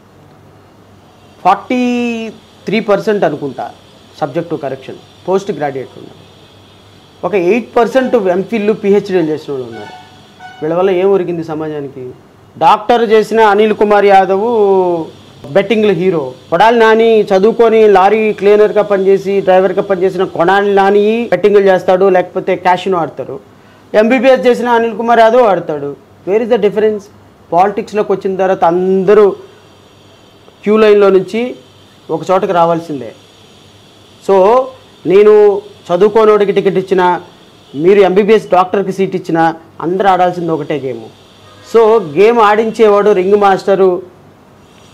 ఫార్టీ త్రీ పర్సెంట్ అనుకుంటా subject to correction post graduate ఉన్నారు ఒక ఎయిట్ పర్సెంట్ ఎంఫిల్లు పిహెచ్డీలు చేసిన వాళ్ళు ఉన్నారు వీళ్ళ వల్ల ఏం ఒరిగింది సమాజానికి డాక్టర్ చేసిన అనిల్ కుమార్ యాదవ్ బెట్టింగ్ల హీరో కొడాలి నాని చదువుకొని లారీ క్లీనర్గా పనిచేసి డ్రైవర్గా పనిచేసిన కొడాలి నాని బెట్టింగ్లు చేస్తాడు లేకపోతే క్యాషినో ఆడతాడు ఎంబీబీఎస్ చేసిన అనిల్ కుమార్ యాదవ్ ఆడతాడు వేర్ ఇస్ ద డిఫరెన్స్ పాలిటిక్స్లోకి వచ్చిన తర్వాత అందరూ క్యూ లైన్లో నుంచి ఒక చోటకి రావాల్సిందే సో నేను చదువుకోనోడికి టికెట్ ఇచ్చిన మీరు ఎంబీబీఎస్ డాక్టర్కి సీట్ ఇచ్చిన అందరూ ఆడాల్సింది ఒకటే గేమ్ సో గేమ్ ఆడించేవాడు రింగ్ మాస్టరు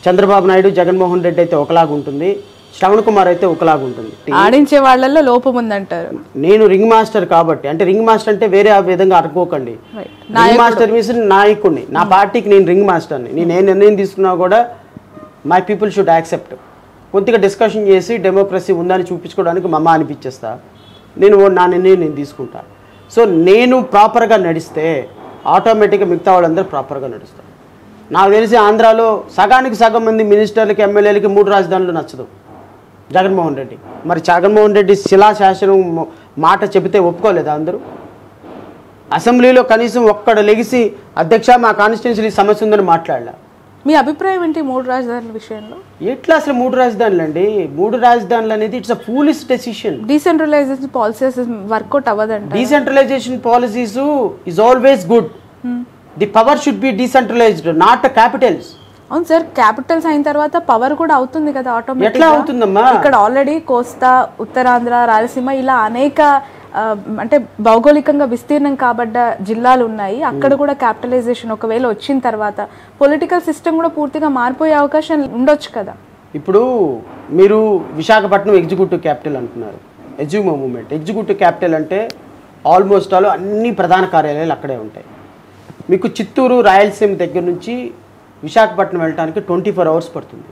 చంద్రబాబు నాయుడు జగన్మోహన్ రెడ్డి అయితే ఒకలాగా ఉంటుంది శ్రవణ్ కుమార్ అయితే ఒకలాగా ఉంటుంది
ఆడించే వాళ్ళల్లో లోపం ఉందంటారు
నేను రింగ్ మాస్టర్ కాబట్టి అంటే రింగ్ మాస్టర్ అంటే వేరే ఆ విధంగా అనుకోకండి
Right.
రింగ్ మాస్టర్ మీన్స్ నాయకుడిని నా పార్టీకి నేను రింగ్ మాస్టర్ని నేను ఏ నిర్ణయం తీసుకున్నా కూడా మై పీపుల్ షుడ్ యాక్సెప్ట్ కొద్దిగా డిస్కషన్ చేసి డెమోక్రసీ ఉందని చూపించుకోవడానికి మమ్మ అనిపించేస్తా నేను ఓ- నా నిర్ణయం నేను తీసుకుంటా సో నేను ప్రాపర్గా నడిస్తే ఆటోమేటిక్గా మిగతా వాళ్ళందరూ ప్రాపర్గా నడుస్తారు నాకు తెలిసి ఆంధ్రాలో సగానికి సగం మంది మినిస్టర్లకి ఎమ్మెల్యేలకి మూడు రాజధానులు నచ్చదు జగన్మోహన్ రెడ్డి మరి జగన్మోహన్ రెడ్డి శిలాశాసనం మ- మాట చెబితే ఒప్పుకోలేదా అందరూ అసెంబ్లీలో కనీసం ఒక్కడ లెగిసి అధ్యక్ష మా కాన్స్టిట్యున్సీ సమస్య ఉందని మాట్లాడలా
మీ అభిప్రాయం ఏంటి మూడు రాజధానుల విషయంలో
ఎట్లా అసలు మూడు రాజధానులు అండి మూడు రాజధానులు అనేది it's a foolish decision
decentralization policies work out అవ్వదంట
decentralization policies is always good the power should be decentralized not capitals
అవును సార్ క్యాపిటల్స్ అయిన తర్వాత పవర్ కూడా అవుతుంది కదా ఆటోమేటిక్
ఎట్లా అవుతుందమ్మా
ఇక్కడ ఆల్రెడీ కోస్తా ఉత్తరాంధ్ర రాయలసీమ ఇలా అనేక ఆ, అంటే భౌగోళికంగా విస్తీర్ణం కాబడ్డ జిల్లాలు ఉన్నాయి అక్కడ కూడా క్యాపిటలైజేషన్ ఒకవేళ వచ్చిన తర్వాత పొలిటికల్ సిస్టమ్ కూడా పూర్తిగా మారిపోయే అవకాశం ఉండొచ్చు కదా
ఇప్పుడు మీరు విశాఖపట్నం ఎగ్జిక్యూటివ్ క్యాపిటల్ అంటున్నారు ఎగ్జిక్యూటివ్ మూమెంట్ ఎగ్జిక్యూటివ్ క్యాపిటల్ అంటే ఆల్మోస్ట్ ఆల్ అన్ని ప్రధాన కార్యాలయాలు అక్కడే ఉంటాయి మీకు చిత్తూరు రాయలసీమ దగ్గర నుంచి విశాఖపట్నం వెళ్ళడానికి ట్వంటీ ఫోర్ అవర్స్ పడుతుంది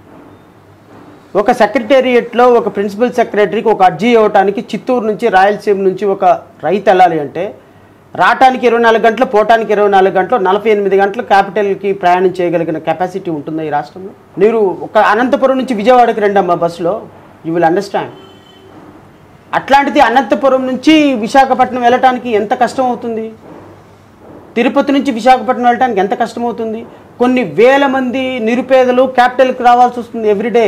ఒక సెక్రటేరియట్లో ఒక ప్రిన్సిపల్ సెక్రటరీకి ఒక అర్జీ ఇవ్వడానికి చిత్తూరు నుంచి రాయలసీమ నుంచి ఒక రైతు వెళ్ళాలి అంటే రావటానికి ఇరవై నాలుగు గంటలు పోవటానికి ఇరవై నాలుగు గంటలు నలభై ఎనిమిది గంటలు క్యాపిటల్కి ప్రయాణం చేయగలిగిన కెపాసిటీ ఉంటుందా ఈ రాష్ట్రంలో మీరు ఒక అనంతపురం నుంచి విజయవాడకి రండమ్మా బస్సులో యూ విల్ అండర్స్టాండ్ అట్లాంటిది అనంతపురం నుంచి విశాఖపట్నం వెళ్ళటానికి ఎంత కష్టం అవుతుంది తిరుపతి నుంచి విశాఖపట్నం వెళ్ళడానికి ఎంత కష్టం అవుతుంది కొన్ని వేల మంది నిరుపేదలు క్యాపిటల్కి రావాల్సి వస్తుంది ఎవ్రీడే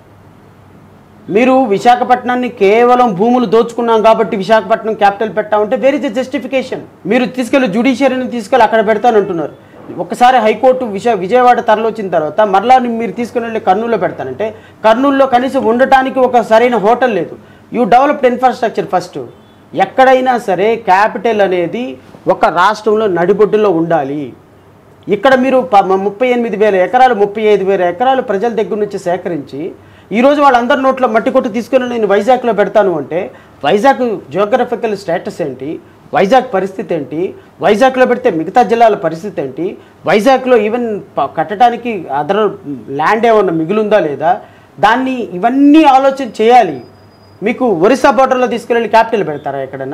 మీరు విశాఖపట్నాన్ని కేవలం భూములు దోచుకున్నాం కాబట్టి విశాఖపట్నం క్యాపిటల్ పెట్టామంటే వేర్ ఇస్ ద జస్టిఫికేషన్ మీరు తీసుకెళ్లి జుడిషియరీని తీసుకెళ్ళి అక్కడ పెడతానంటున్నారు ఒకసారి హైకోర్టు విశా విజయవాడ తరలివచ్చిన తర్వాత మరలా మీరు తీసుకుని వెళ్ళి కర్నూలులో పెడతానంటే కర్నూలులో కనీసం ఉండటానికి ఒక సరైన హోటల్ లేదు యూ డెవలప్డ్ ఇన్ఫ్రాస్ట్రక్చర్ ఫస్ట్ ఎక్కడైనా సరే క్యాపిటల్ అనేది ఒక రాష్ట్రంలో నడిబొడ్డులో ఉండాలి ఇక్కడ మీరు ప- మ- ముప్పై ఎనిమిది వేల ఎకరాలు ముప్పై ఐదు వేల ఎకరాలు ప్రజల దగ్గర నుంచి సేకరించి ఈరోజు వాళ్ళందరి నోట్లో మట్టి కొట్టు తీసుకొని నేను వైజాగ్లో పెడతాను అంటే వైజాగ్ జియోగ్రఫికల్ స్టేటస్ ఏంటి వైజాగ్ పరిస్థితి ఏంటి వైజాగ్లో పెడితే మిగతా జిల్లాల పరిస్థితి ఏంటి వైజాగ్లో ఈవెన్ ప- కట్టడానికి అదర్ ల్యాండ్ ఏమన్నా మిగులుందా లేదా దాన్ని ఇవన్నీ ఆలోచన చేయాలి మీకు ఒరిస్సా బోర్డర్లో తీసుకెళ్ళి క్యాపిటల్ పెడతారా ఎక్కడన్నా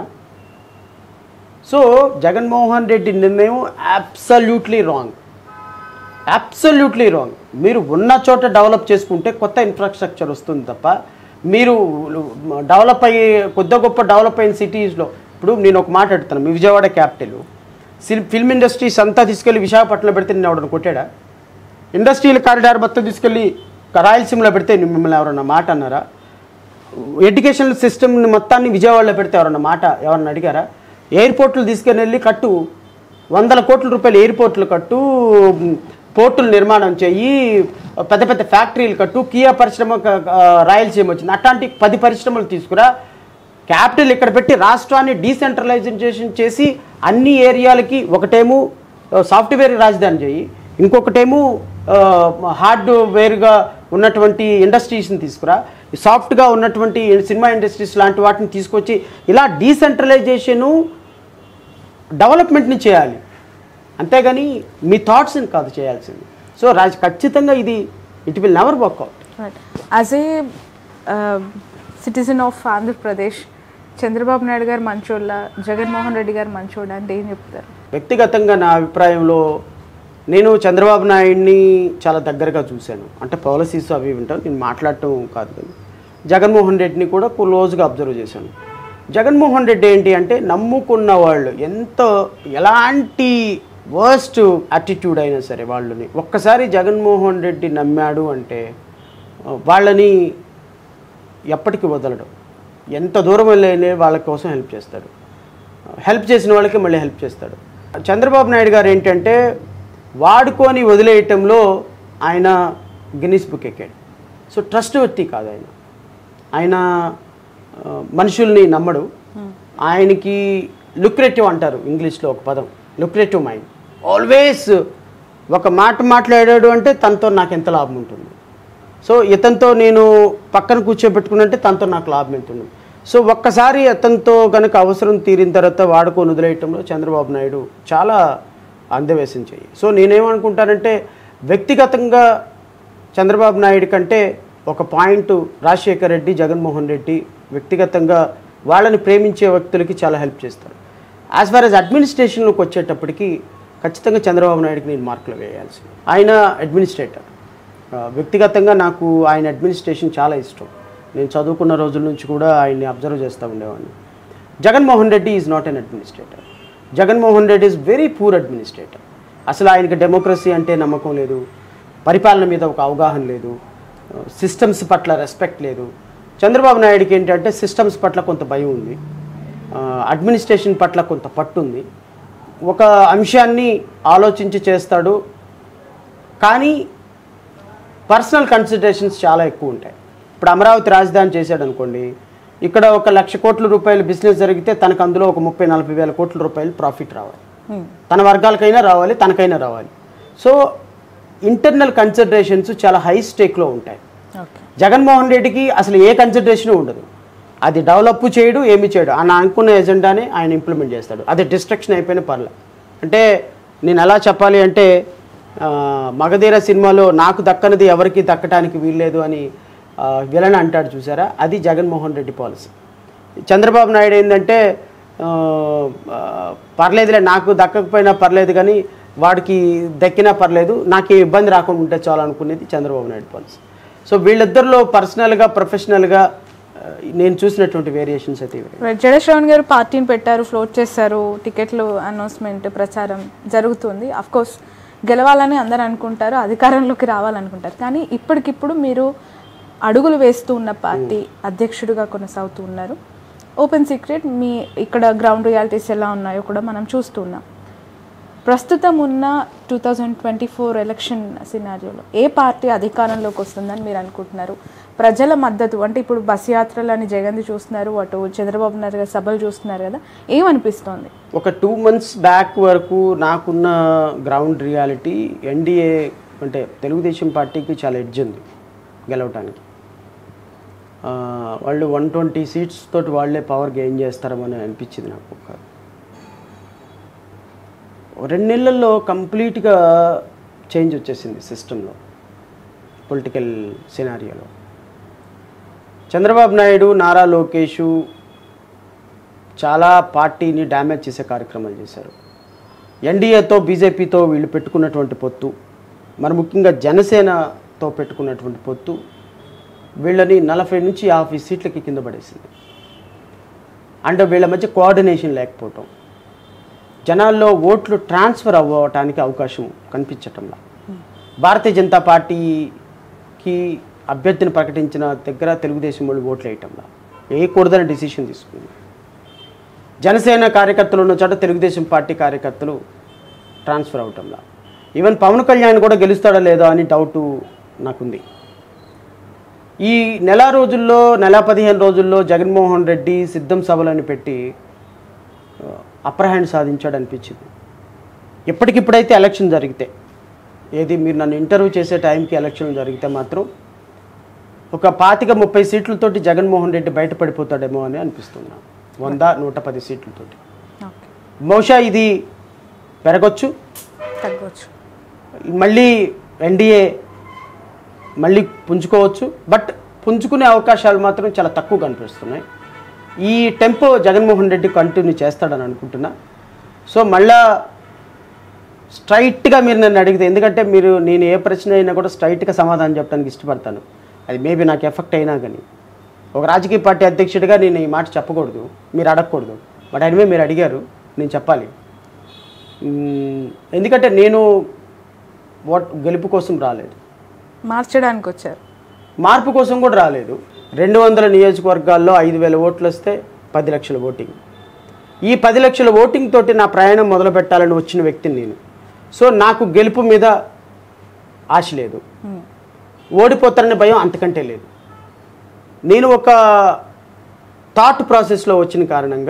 సో జగన్మోహన్ రెడ్డి నిర్ణయం అబ్సల్యూట్లీ రాంగ్ అబ్సల్యూట్లీ రాంగ్ మీరు ఉన్న చోట డెవలప్ చేసుకుంటే కొత్త ఇన్ఫ్రాస్ట్రక్చర్ వస్తుంది తప్ప మీరు డెవలప్ అయ్యి కొద్ది గొప్ప డెవలప్ అయిన సిటీస్లో ఇప్పుడు నేను ఒక మాట అడుగుతాను మీ విజయవాడ క్యాపిటల్ ఫిల్మ్ ఇండస్ట్రీస్ అంతా తీసుకెళ్ళి విశాఖపట్నంలో పెడితే నేను ఎవడన్నా కొట్టాడా ఇండస్ట్రియల్ కారిడార్ మొత్తం తీసుకెళ్ళి రాయలసీమలో పెడితే మిమ్మల్ని ఎవరన్నా మాట అన్నారా ఎడ్యుకేషనల్ సిస్టమ్ని మొత్తాన్ని విజయవాడలో పెడితే ఎవరన్నా మాట ఎవరన్నా అడిగారా ఎయిర్పోర్ట్లు తీసుకొని వెళ్ళి కట్టు వందల కోట్ల రూపాయలు ఎయిర్పోర్ట్లు కట్టు మ్, పోర్టులు నిర్మాణం చెయ్యి పెద్ద పెద్ద ఫ్యాక్టరీలు కట్టు కియా పరిశ్రమ క- ఆ, రాయలసీమ వచ్చింది అట్లాంటి పది పరిశ్రమలు తీసుకురా క్యాపిటల్ ఇక్కడ పెట్టి రాష్ట్రాన్ని డీసెంట్రలైజేషన్ చేసి అన్ని ఏరియాలకి ఒకటేమో ఆ, సాఫ్ట్వేర్ రాజధాని చేయి ఇంకొకటేమో ఆ, హార్డ్వేర్గా ఉన్నటువంటి ఇండస్ట్రీస్ని తీసుకురా సాఫ్ట్గా ఉన్నటువంటి సినిమా ఇండస్ట్రీస్ లాంటి వాటిని తీసుకొచ్చి ఇలా డీసెంట్రలైజేషను డెవలప్మెంట్ని చేయాలి అంతేగాని మీ థాట్స్ని కాదు చేయాల్సింది సో రాజ్ ఖచ్చితంగా ఇది it will never work out
as a citizen of Andhra Pradesh Chandrababu Naidu garu మంచోళ్ళ జగన్మోహన్ రెడ్డి గారు మంచోళ్ళ అంటే ఏం చెప్తారు
వ్యక్తిగతంగా నా అభిప్రాయంలో నేను చంద్రబాబు నాయుడిని చాలా దగ్గరగా చూశాను అంటే పాలసీస్ అవి ఇవి ఉంటాను నేను మాట్లాడటం కాదు కానీ జగన్మోహన్ రెడ్డిని కూడా క్లోజ్గా అబ్జర్వ్ చేశాను జగన్మోహన్ రెడ్డి ఏంటి అంటే నమ్ముకున్న వాళ్ళు ఎంత ఎలాంటి వర్స్ట్ యాటిట్యూడ్ అయినా సరే వాళ్ళని ఒక్కసారి జగన్మోహన్ రెడ్డి నమ్మాడు అంటే ఆ, వాళ్ళని ఎప్పటికీ వదలడు ఎంత దూరం వెళ్ళిన వాళ్ళ కోసం హెల్ప్ చేస్తాడు హెల్ప్ చేసిన వాళ్ళకి మళ్ళీ హెల్ప్ చేస్తాడు చంద్రబాబు నాయుడు గారు ఏంటంటే వాడుకొని వదిలేయటంలో ఆయన గిన్నిస్ బుక్ ఎక్కాడు సో ట్రస్ట్ వ్యక్తి కాదు ఆయన ఆయన ఆ, మనుషుల్ని నమ్మడు ఆయనకి లుక్రేటివ్ అంటారు ఇంగ్లీష్లో ఒక పదం లుక్రేటివ్ మైండ్ ఆల్వేస్ ఒక మాట మాట్లాడాడు అంటే తనతో నాకు ఎంత లాభం ఉంటుంది సో ఇతనితో నేను పక్కన కూర్చోబెట్టుకున్నంటే తనతో నాకు లాభం ఎంత ఉంది సో ఒక్కసారి అతనితో కనుక అవసరం తీరిన తర్వాత వాడుకొని వదిలేయటంలో చంద్రబాబు నాయుడు చాలా అందవేశం చెయ్యి సో నేనేమనుకుంటానంటే వ్యక్తిగతంగా చంద్రబాబు నాయుడు కంటే ఒక పాయింట్ రాజశేఖర్ రెడ్డి జగన్మోహన్ రెడ్డి వ్యక్తిగతంగా వాళ్ళని ప్రేమించే వ్యక్తులకి చాలా హెల్ప్ చేస్తారు యాజ్ ఫార్ యాజ్ అడ్మినిస్ట్రేషన్లోకి వచ్చేటప్పటికి ఖచ్చితంగా చంద్రబాబు నాయుడుకి నేను మార్కులు వేయాల్సి ఆయన అడ్మినిస్ట్రేటర్ ఆ, వ్యక్తిగతంగా నాకు ఆయన అడ్మినిస్ట్రేషన్ చాలా ఇష్టం నేను చదువుకున్న రోజుల నుంచి కూడా ఆయన్ని అబ్జర్వ్ చేస్తూ ఉండేవాడిని Jaganmohan Reddy is not an administrator Jaganmohan Reddy is very poor administrator అసలు ఆయనకి డెమోక్రసీ అంటే నమ్మకం లేదు పరిపాలన మీద ఒక అవగాహన లేదు సిస్టమ్స్ పట్ల రెస్పెక్ట్ లేదు చంద్రబాబు నాయుడుకి ఏంటంటే సిస్టమ్స్ పట్ల కొంత భయం ఉంది అడ్మినిస్ట్రేషన్ పట్ల కొంత పట్టు ఉంది ఒక అంశాన్ని ఆలోచించి చేస్తాడు కానీ పర్సనల్ కన్సిడరేషన్స్ చాలా ఎక్కువ ఉంటాయి ఇప్పుడు అమరావతి రాజధాని చేశాడు అనుకోండి ఇక్కడ ఒక లక్ష కోట్ల రూపాయలు బిజినెస్ జరిగితే తనకు అందులో ఒక ముప్పై నలభై వేల కోట్ల రూపాయలు ప్రాఫిట్ రావాలి తన వర్గాలకైనా రావాలి తనకైనా రావాలి సో ఇంటర్నల్ కన్సిడరేషన్స్ చాలా హై స్టేక్లో ఉంటాయి
ఓకే
జగన్మోహన్ రెడ్డికి అసలు ఏ కన్సిడరేషన్ ఉండదు అది డెవలప్ చేయడు ఏమి చేయడు ఆయన అనుకున్న ఎజెండాని ఆయన ఇంప్లిమెంట్ చేస్తాడు అది డిస్ట్రక్షన్ అయిపోయిన పర్లే అంటే నేను ఎలా చెప్పాలి అంటే ఆ, మగధీర సినిమాలో నాకు దక్కనిది ఎవరికి దక్కటానికి వీల్లేదు అని విలన్ అంటాడు చూసారా అది జగన్మోహన్ రెడ్డి పాలసీ చంద్రబాబు నాయుడు ఏంటంటే ఆ, ఆ, పర్లేదులే నాకు దక్కకపోయినా పర్లేదు కానీ వాడికి దక్కినా పర్లేదు నాకు ఏ ఇబ్బంది రాకుండా ఉంటే చాలు అనుకునేది చంద్రబాబు నాయుడు పాలసీ సో వీళ్ళిద్దరిలో పర్సనల్గా ప్రొఫెషనల్గా ఆ, నేను చూసినటువంటి వేరియేషన్స్ అయితే ఇవే
జడశ్రవణ్ గారు పార్టీని పెట్టారు ఫ్లోట్ చేశారు టికెట్లు అనౌన్స్మెంట్ ప్రచారం జరుగుతుంది అఫ్ కోర్స్ గెలవాలని అందరు అనుకుంటారు అధికారంలోకి రావాలనుకుంటారు కానీ ఇప్పటికిప్పుడు మీరు అడుగులు వేస్తూ ఉన్న పార్టీ అధ్యక్షుడిగా కొనసాగుతూ ఉన్నారు ఓపెన్ సీక్రెట్ మీ ఇక్కడ గ్రౌండ్ రియాలిటీస్ ఎలా ఉన్నాయో కూడా మనం చూస్తూ ఉన్నాం ప్రస్తుతం ఉన్న two thousand twenty four election సినారియోలో ఏ పార్టీ అధికారంలోకి వస్తుందని మీరు అనుకుంటున్నారు ప్రజల మద్దతు అంటే ఇప్పుడు బస్ యాత్రలని జగన్ది చూస్తున్నారు అటు చంద్రబాబు నాయుడు గారి సభలు చూస్తున్నారు కదా ఏమనిపిస్తోంది
ఒక టూ మంత్స్ బ్యాక్ వరకు నాకున్న గ్రౌండ్ రియాలిటీ ఎన్డీఏ అంటే తెలుగుదేశం పార్టీకి చాలా ఎడ్జ్ ఉంది గెలవటానికి ఆ, వాళ్ళు వన్ ట్వంటీ సీట్స్ తోటి వాళ్ళే పవర్ గెయిన్ చేస్తారని అనిపించింది నాకు ఒక రెండు నెలల్లో కంప్లీట్గా చేంజ్ వచ్చేసింది సిస్టంలో పొలిటికల్ సినారియోలో చంద్రబాబు నాయుడు నారా లోకేషు చాలా పార్టీని డ్యామేజ్ చేసే కార్యక్రమాలు చేశారు ఎన్డీఏతో బీజేపీతో వీళ్ళు పెట్టుకున్నటువంటి పొత్తు మరి ముఖ్యంగా జనసేనతో పెట్టుకున్నటువంటి పొత్తు వీళ్ళని నలభై నుంచి యాభై సీట్లకి కింద పడేసింది అంటే వీళ్ళ మధ్య కోఆర్డినేషన్ లేకపోవటం జనాల్లో ఓట్లు ట్రాన్స్ఫర్ అవ్వటానికి అవకాశం కనిపించటంలా భారతీయ జనతా పార్టీకి అభ్యర్థిని ప్రకటించిన దగ్గర తెలుగుదేశం వాళ్ళు ఓట్లు వేయటంలా వేయకూడదని డిసిషన్ తీసుకుంది జనసేన కార్యకర్తలు ఉన్న చోట తెలుగుదేశం పార్టీ కార్యకర్తలు ట్రాన్స్ఫర్ అవటంలా ఈవెన్ పవన్ కళ్యాణ్ కూడా గెలుస్తాడో లేదో అని డౌటు నాకుంది ఈ నెల రోజుల్లో నెల పదిహేను రోజుల్లో జగన్మోహన్ రెడ్డి సిద్ధం సభలను పెట్టి అప్పర్ హ్యాండ్ సాధించాడు అనిపించింది ఇప్పటికిప్పుడైతే ఎలక్షన్ జరిగితే ఏది మీరు నన్ను ఇంటర్వ్యూ చేసే టైంకి ఎలక్షన్ జరిగితే మాత్రం ఒక పాతిక ముప్పై సీట్లతోటి జగన్మోహన్ రెడ్డి బయటపడిపోతాడేమో అని అనిపిస్తుంది నాకు. వంద నూట పది సీట్లతోటి
ఓకే
బహుశా ఇది పెరగొచ్చు
తగ్గవచ్చు
మళ్ళీ ఎన్డీఏ మళ్ళీ పుంజుకోవచ్చు బట్ పుంజుకునే అవకాశాలు మాత్రం చాలా తక్కువ కనిపిస్తున్నాయి ఈ టెంపో జగన్మోహన్ రెడ్డి కంటిన్యూ చేస్తాడని అనుకుంటున్నా సో మళ్ళా స్ట్రైట్గా మీరు నన్ను అడిగితే ఎందుకంటే మీరు నేను ఏ ప్రశ్న అయినా కూడా స్ట్రైట్గా సమాధానం చెప్పడానికి ఇష్టపడతాను అది మేబీ నాకు ఎఫెక్ట్ అయినా కానీ ఒక రాజకీయ పార్టీ అధ్యక్షుడిగా నేను ఈ మాట చెప్పకూడదు మీరు అడగకూడదు బట్ అనివే మీరు అడిగారు నేను చెప్పాలి మ్మ్, ఎందుకంటే నేను ఓట్ గెలుపు కోసం రాలేదు
మార్చడానికి వచ్చారు
మార్పు కోసం కూడా రాలేదు రెండు వందల నియోజకవర్గాల్లో ఐదు వేల ఓట్లు వస్తే పది లక్షల ఓటింగ్ ఈ పది లక్షల ఓటింగ్ తోటి నా ప్రయాణం మొదలు పెట్టాలని వచ్చిన వ్యక్తిని నేను సో నాకు గెలుపు మీద ఆశ లేదు
Hmm.
ఓడిపోతారనే భయం అంతకంటే లేదు నేను ఒక థాట్ ప్రాసెస్లో వచ్చిన కారణంగా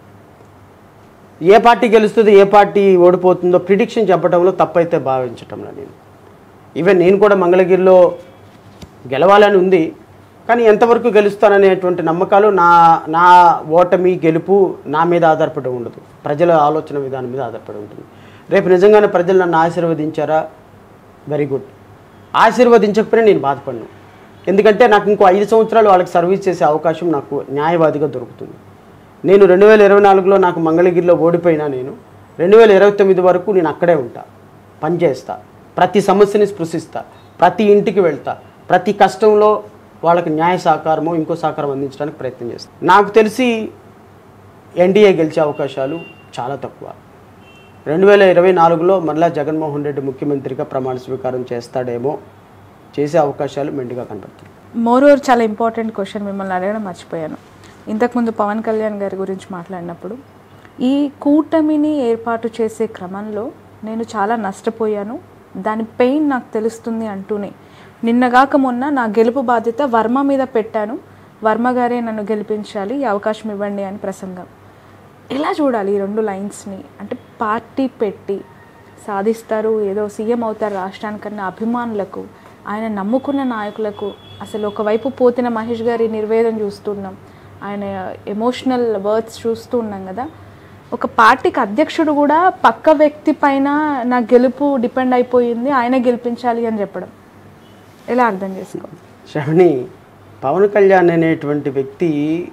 ఏ పార్టీ గెలుస్తుందో ఏ పార్టీ ఓడిపోతుందో ప్రిడిక్షన్ చెప్పడంలో తప్పైతే భావించటంలో నేను ఈవెన్ నేను కూడా మంగళగిరిలో గెలవాలని ఉంది కానీ ఎంతవరకు గెలుస్తాననేటువంటి నమ్మకాలు నా నా ఓటమి గెలుపు నా మీద ఆధారపడి ఉండదు ప్రజల ఆలోచన విధానం మీద ఆధారపడి ఉంటుంది రేపు నిజంగానే ప్రజలు నన్ను ఆశీర్వదించారా వెరీ గుడ్ ఆశీర్వదించకపోయినా నేను బాధపడను ఎందుకంటే నాకు ఇంకో ఐదు సంవత్సరాలు వాళ్ళకి సర్వీస్ చేసే అవకాశం నాకు న్యాయవాదిగా దొరుకుతుంది నేను రెండు వేల ఇరవై నాలుగులో నాకు మంగళగిరిలో ఓడిపోయినా నేను రెండు వేల ఇరవై తొమ్మిది వరకు నేను అక్కడే ఉంటా పనిచేస్తా ప్రతి సమస్యని స్పృశిస్తా ప్రతి ఇంటికి వెళ్తా ప్రతి కష్టంలో వాళ్ళకి న్యాయ సహకారమో ఇంకో సహకారం అందించడానికి ప్రయత్నం చేస్తాను నాకు తెలిసి ఎన్డీఏ గెలిచే అవకాశాలు చాలా తక్కువ రెండు వేల ఇరవై నాలుగులో మరలా జగన్మోహన్ రెడ్డి ముఖ్యమంత్రిగా ప్రమాణ స్వీకారం చేస్తాడేమో చేసే అవకాశాలు మెండుగా కనపడుతుంది
మోర్ ఓవర్ చాలా ఇంపార్టెంట్ క్వశ్చన్ మిమ్మల్ని అడగడం మర్చిపోయాను ఇంతకుముందు పవన్ కళ్యాణ్ గారి గురించి మాట్లాడినప్పుడు ఈ కూటమిని ఏర్పాటు చేసే క్రమంలో నేను చాలా నష్టపోయాను దాని పెయిన్ నాకు తెలుస్తుంది అంటూనే నిన్నగాక మొన్న నా గెలుపు బాధ్యత వర్మ మీద పెట్టాను వర్మ గారే నన్ను గెలిపించాలి ఈ అవకాశం ఇవ్వండి అని ప్రసంగం ఎలా చూడాలి ఈ రెండు లైన్స్ని అంటే పార్టీ పెట్టి సాధిస్తారు ఏదో సీఎం అవుతారు రాష్ట్రానికన్నా అభిమానులకు ఆయన నమ్ముకున్న నాయకులకు అసలు ఒకవైపు పోతిన మహేష్ గారి నిర్వేదం చూస్తున్నాం ఆయన ఎమోషనల్ వర్డ్స్ చూస్తూ ఉన్నాం కదా ఒక పార్టీకి అధ్యక్షుడు కూడా పక్క వ్యక్తి పైన నా గెలుపు డిపెండ్ అయిపోయింది ఆయన గెలిపించాలి అని చెప్పడం ఎలా అర్థం చేసుకో
శ్రవణి పవన్ కళ్యాణ్ అనేటువంటి వ్యక్తి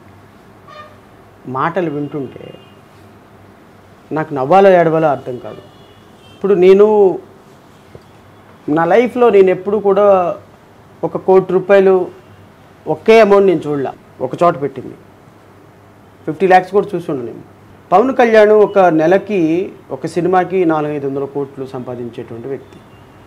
మాటలు వింటుంటే నాకు నవ్వాలో ఏడవాలో అర్థం కాదు ఇప్పుడు నేను నా లైఫ్లో నేను ఎప్పుడు కూడా ఒక కోటి రూపాయలు ఒకే అమౌంట్ నేను చూడలా ఒక చోట పెట్టింది ఫిఫ్టీ ల్యాక్స్ కూడా చూసుండు నేను పవన్ కళ్యాణ్ ఒక నెలకి ఒక సినిమాకి నాలుగైదు వందల కోట్లు సంపాదించేటువంటి వ్యక్తి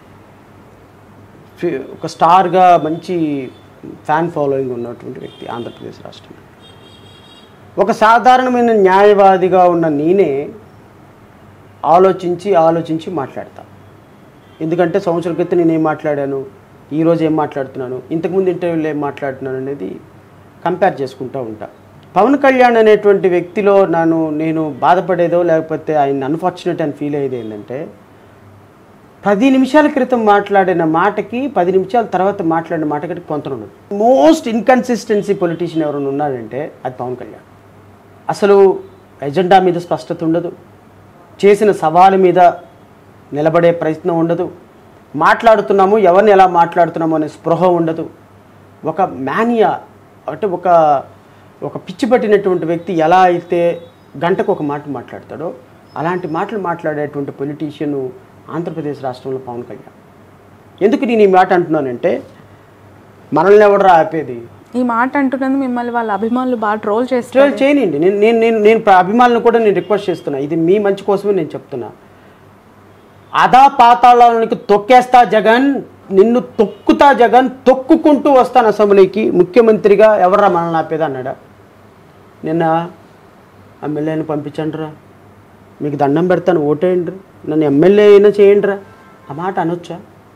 ఫి- ఒక స్టార్గా మంచి ఫ్యాన్ ఫాలోయింగ్ ఉన్నటువంటి వ్యక్తి ఆంధ్రప్రదేశ్ రాష్ట్రంలో ఒక సాధారణమైన న్యాయవాదిగా ఉన్న నేనే ఆలోచించి ఆలోచించి మాట్లాడతా ఎందుకంటే సంవత్సరం క్రితం నేను ఏం మాట్లాడాను ఈరోజు ఏం మాట్లాడుతున్నాను ఇంతకుముందు ఇంటర్వ్యూలో ఏం మాట్లాడుతున్నాను అనేది కంపేర్ చేసుకుంటూ ఉంటా పవన్ కళ్యాణ్ అనేటువంటి వ్యక్తిలో నన్ను నేను బాధపడేదో లేకపోతే ఆయన అన్ఫార్చునేట్ అని ఫీల్ అయ్యేది ఏంటంటే పది నిమిషాల క్రితం మాట్లాడిన మాటకి పది నిమిషాల తర్వాత మాట్లాడిన మాటకి పొంతన ఉండదు మోస్ట్ ఇన్కన్సిస్టెన్సీ పొలిటీషియన్ ఎవరైనా ఉన్నాడంటే అది పవన్ కళ్యాణ్ అసలు ఎజెండా మీద స్పష్టత ఉండదు చేసిన సవాలు మీద నిలబడే ప్రయత్నం ఉండదు మాట్లాడుతున్నాము ఎవరిని ఎలా మాట్లాడుతున్నాము అనే స్పృహ ఉండదు ఒక మానియా అంటే ఒక ఒక పిచ్చి పట్టినటువంటి వ్యక్తి ఎలా అయితే గంటకు ఒక మాట మాట్లాడతాడో అలాంటి మాటలు మాట్లాడేటువంటి పొలిటీషియన్ ఆంధ్రప్రదేశ్ రాష్ట్రంలో పవన్ కళ్యాణ్ ఎందుకు నేను ఈ మాట అంటున్నానంటే మనల్ని ఎవడరా ఆపేది
ఈ మాట అంటున్నందుకు మిమ్మల్ని వాళ్ళ అభిమానులు బాగా ట్రోల్ చేస్తారు
ట్రోల్ చేయనండి నేను నేను నేను నేను ప్ర- అభిమానులను కూడా నేను రిక్వెస్ట్ చేస్తున్నా ఇది మీ మంచి కోసమే నేను చెప్తున్నా అదా పాతాళానికి తొక్కేస్తా జగన్ నిన్ను తొక్కుతా జగన్ తొక్కుకుంటూ వస్తాను అసెంబ్లీకి ముఖ్యమంత్రిగా ఎవర్రా మనల్ని ఆపేది అన్నాడా నిన్న ఎమ్మెల్యేని పంపించండిరా మీకు దండం పెడతాను ఓటేయండి నన్ను ఎమ్మెల్యే అయినా చేయండిరా ఆ మాట అనొచ్చా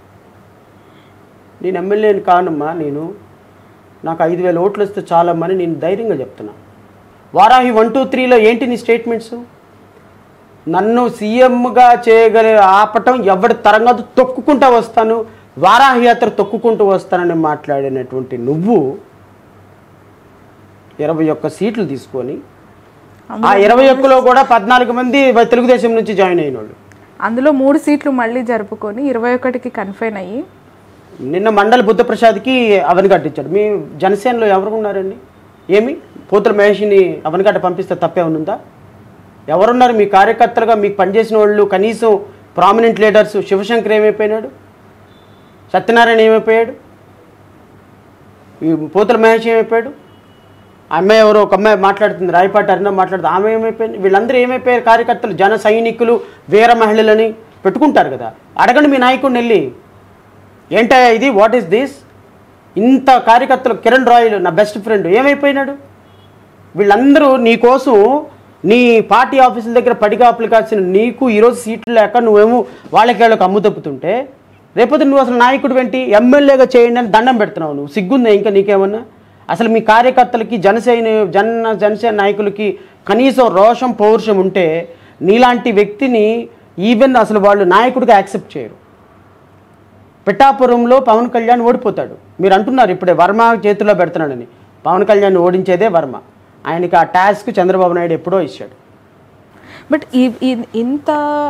నేను ఎమ్మెల్యేని కానమ్మా నేను నాకు ఐదు వేల ఓట్లు వస్తే చాలమ్మని నేను ధైర్యంగా చెప్తున్నా వారాహి వన్ టూ త్రీలో ఏంటి నీ స్టేట్మెంట్స్ నన్ను సీఎంగా చేయగల ఆపటం ఎవరి తరంగా తొక్కుకుంటూ వస్తాను వారాహి యాత్ర తొక్కుకుంటూ వస్తానని మాట్లాడినటువంటి నువ్వు ఇరవై ఒక్క సీట్లు తీసుకొని ఆ ఇరవై ఒక్కలో కూడా పద్నాలుగు మంది తెలుగుదేశం నుంచి జాయిన్ అయిన వాళ్ళు
అందులో మూడు సీట్లు మళ్ళీ జరుపుకొని ఇరవై ఒకటికి కన్ఫైన్ అయ్యి
నిన్న మండల బుద్ధప్రసాద్కి అవని కట్టించాడు మీ జనసేనలో ఎవరు ఉన్నారండి ఏమి పోతుల మహేష్ని అవనిగడ్డ పంపిస్తే తప్పేమనుందా ఎవరున్నారు మీ కార్యకర్తలుగా మీకు పనిచేసిన వాళ్ళు కనీసం ప్రామినెంట్ లీడర్స్ శివశంకర్ ఏమైపోయినాడు సత్యనారాయణ ఏమైపోయాడు ఈ పోతుల మహేష్ ఏమైపోయాడు ఆ అమ్మాయి ఎవరో ఒక అమ్మాయి మాట్లాడుతుంది రాయపాటి అరుణ మాట్లాడుతుంది ఆమె ఏమైపోయింది వీళ్ళందరూ ఏమైపోయారు కార్యకర్తలు జన సైనికులు వీర మహిళలని పెట్టుకుంటారు కదా అడగండి మీ నాయకుడిని వెళ్ళి ఏంటయ్యా ఇది వాట్ ఈస్ దిస్ ఇంత కార్యకర్తలు కిరణ్ రాయలు నా బెస్ట్ ఫ్రెండ్ ఏమైపోయినాడు వీళ్ళందరూ నీ కోసం నీ పార్టీ ఆఫీసుల దగ్గర పడిగాపులు కాల్సిన నీకు ఈరోజు సీట్లు లేక నువ్వేమో వాళ్ళకి వాళ్ళకి అమ్ము తప్పుతుంటే రేపొద్దు నువ్వు అసలు నాయకుడు వెంటి ఎమ్మెల్యేగా చేయండి అని దండం పెడుతున్నావు నువ్వు సిగ్గుందా ఇంకా నీకేమన్నా అసలు మీ కార్యకర్తలకి జనసేన జన జనసేన నాయకులకి కనీసం రోషం పౌరుషం ఉంటే నీలాంటి వ్యక్తిని ఈవెన్ అసలు వాళ్ళు నాయకుడిగా యాక్సెప్ట్ చేయరు పిఠాపురంలో పవన్ కళ్యాణ్ ఓడిపోతాడు మీరు అంటున్నారు ఇప్పుడే వర్మ చేతిలో పెడుతున్నాడని పవన్ కళ్యాణ్ ఓడించేదే వర్మ ఆయనకి ఆ టాస్క్ చంద్రబాబు నాయుడు ఎప్పుడో ఇచ్చాడు
బట్ ఈ ఈ- ఇంత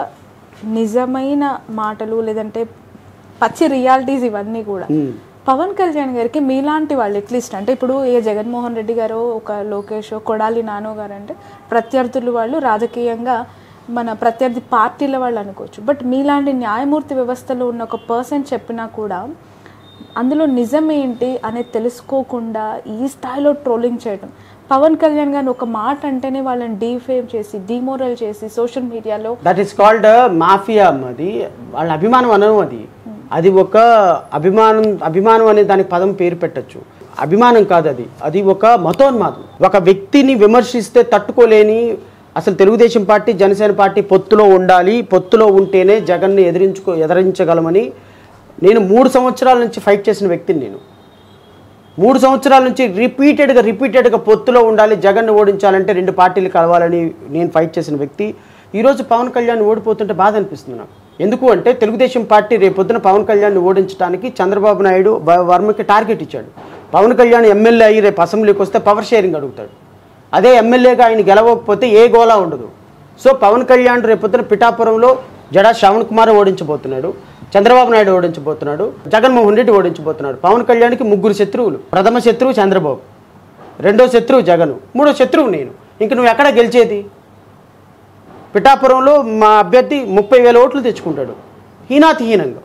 నిజమైన మాటలు లేదంటే పచ్చి రియాలిటీస్ ఇవన్నీ కూడా
మ్మ్.
పవన్ కళ్యాణ్ గారికి మీలాంటి వాళ్ళు అట్లీస్ట్ అంటే ఇప్పుడు ఏ జగన్మోహన్ రెడ్డి గారు ఒక లోకేష్ కొడాలి నానో గారు అంటే ప్రత్యర్థులు వాళ్ళు రాజకీయంగా మన ప్రత్యర్థి పార్టీల వాళ్ళు అనుకోవచ్చు బట్ మీలాంటి న్యాయమూర్తి వ్యవస్థలో ఉన్న ఒక పర్సన్ చెప్పినా కూడా అందులో నిజం ఏంటి అనేది తెలుసుకోకుండా ఈ స్థాయిలో ట్రోలింగ్ చేయడం పవన్ కళ్యాణ్ గారిని ఒక మాట అంటేనే వాళ్ళని డీఫేమ్ చేసి డిమోరల్ చేసి సోషల్ మీడియాలో
దట్ ఈస్ కాల్డ్ మాఫియా అది వాళ్ళ అభిమానం అనను అది అది ఒక అభిమానం అభిమానం అనే దానికి పదం పేరు పెట్టచ్చు అభిమానం కాదు అది అది ఒక మతోన్మాదం ఒక వ్యక్తిని విమర్శిస్తే తట్టుకోలేని అసలు తెలుగుదేశం పార్టీ జనసేన పార్టీ పొత్తులో ఉండాలి పొత్తులో ఉంటేనే జగన్ని ఎదిరించుకో ఎదిరించగలమని నేను మూడు సంవత్సరాల నుంచి ఫైట్ చేసిన వ్యక్తిని నేను మూడు సంవత్సరాల నుంచి రిపీటెడ్గా రిపీటెడ్గా పొత్తులో ఉండాలి జగన్ను ఓడించాలంటే రెండు పార్టీలు కలవాలని నేను ఫైట్ చేసిన వ్యక్తి ఈరోజు పవన్ కళ్యాణ్ ఓడిపోతుంటే బాధ అనిపిస్తుంది నాకు ఎందుకు అంటే తెలుగుదేశం పార్టీ రేపొద్దున పవన్ కళ్యాణ్ ఓడించడానికి చంద్రబాబు నాయుడు బ- వర్మకి టార్గెట్ ఇచ్చాడు పవన్ కళ్యాణ్ ఎమ్మెల్యే అయ్యి రేపు అసెంబ్లీకి వస్తే పవర్ షేరింగ్ అడుగుతాడు అదే ఎమ్మెల్యేగా ఆయన గెలవకపోతే ఏ గోలా ఉండదు సో పవన్ కళ్యాణ్ రేపొద్దున పిఠాపురంలో జడా శ్రవణ్ కుమార్ ఓడించబోతున్నాడు చంద్రబాబు నాయుడు ఓడించబోతున్నాడు జగన్మోహన్ రెడ్డి ఓడించబోతున్నాడు పవన్ కళ్యాణ్కి ముగ్గురు శత్రువులు ప్రథమ శత్రువు చంద్రబాబు రెండో శత్రువు జగన్ మూడో శత్రువు నేను ఇంక నువ్వు ఎక్కడ గెలిచేది పిఠాపురంలో మా అభ్యర్థి ముప్పై వేల ఓట్లు తెచ్చుకుంటాడు హీనాతిహీనంగా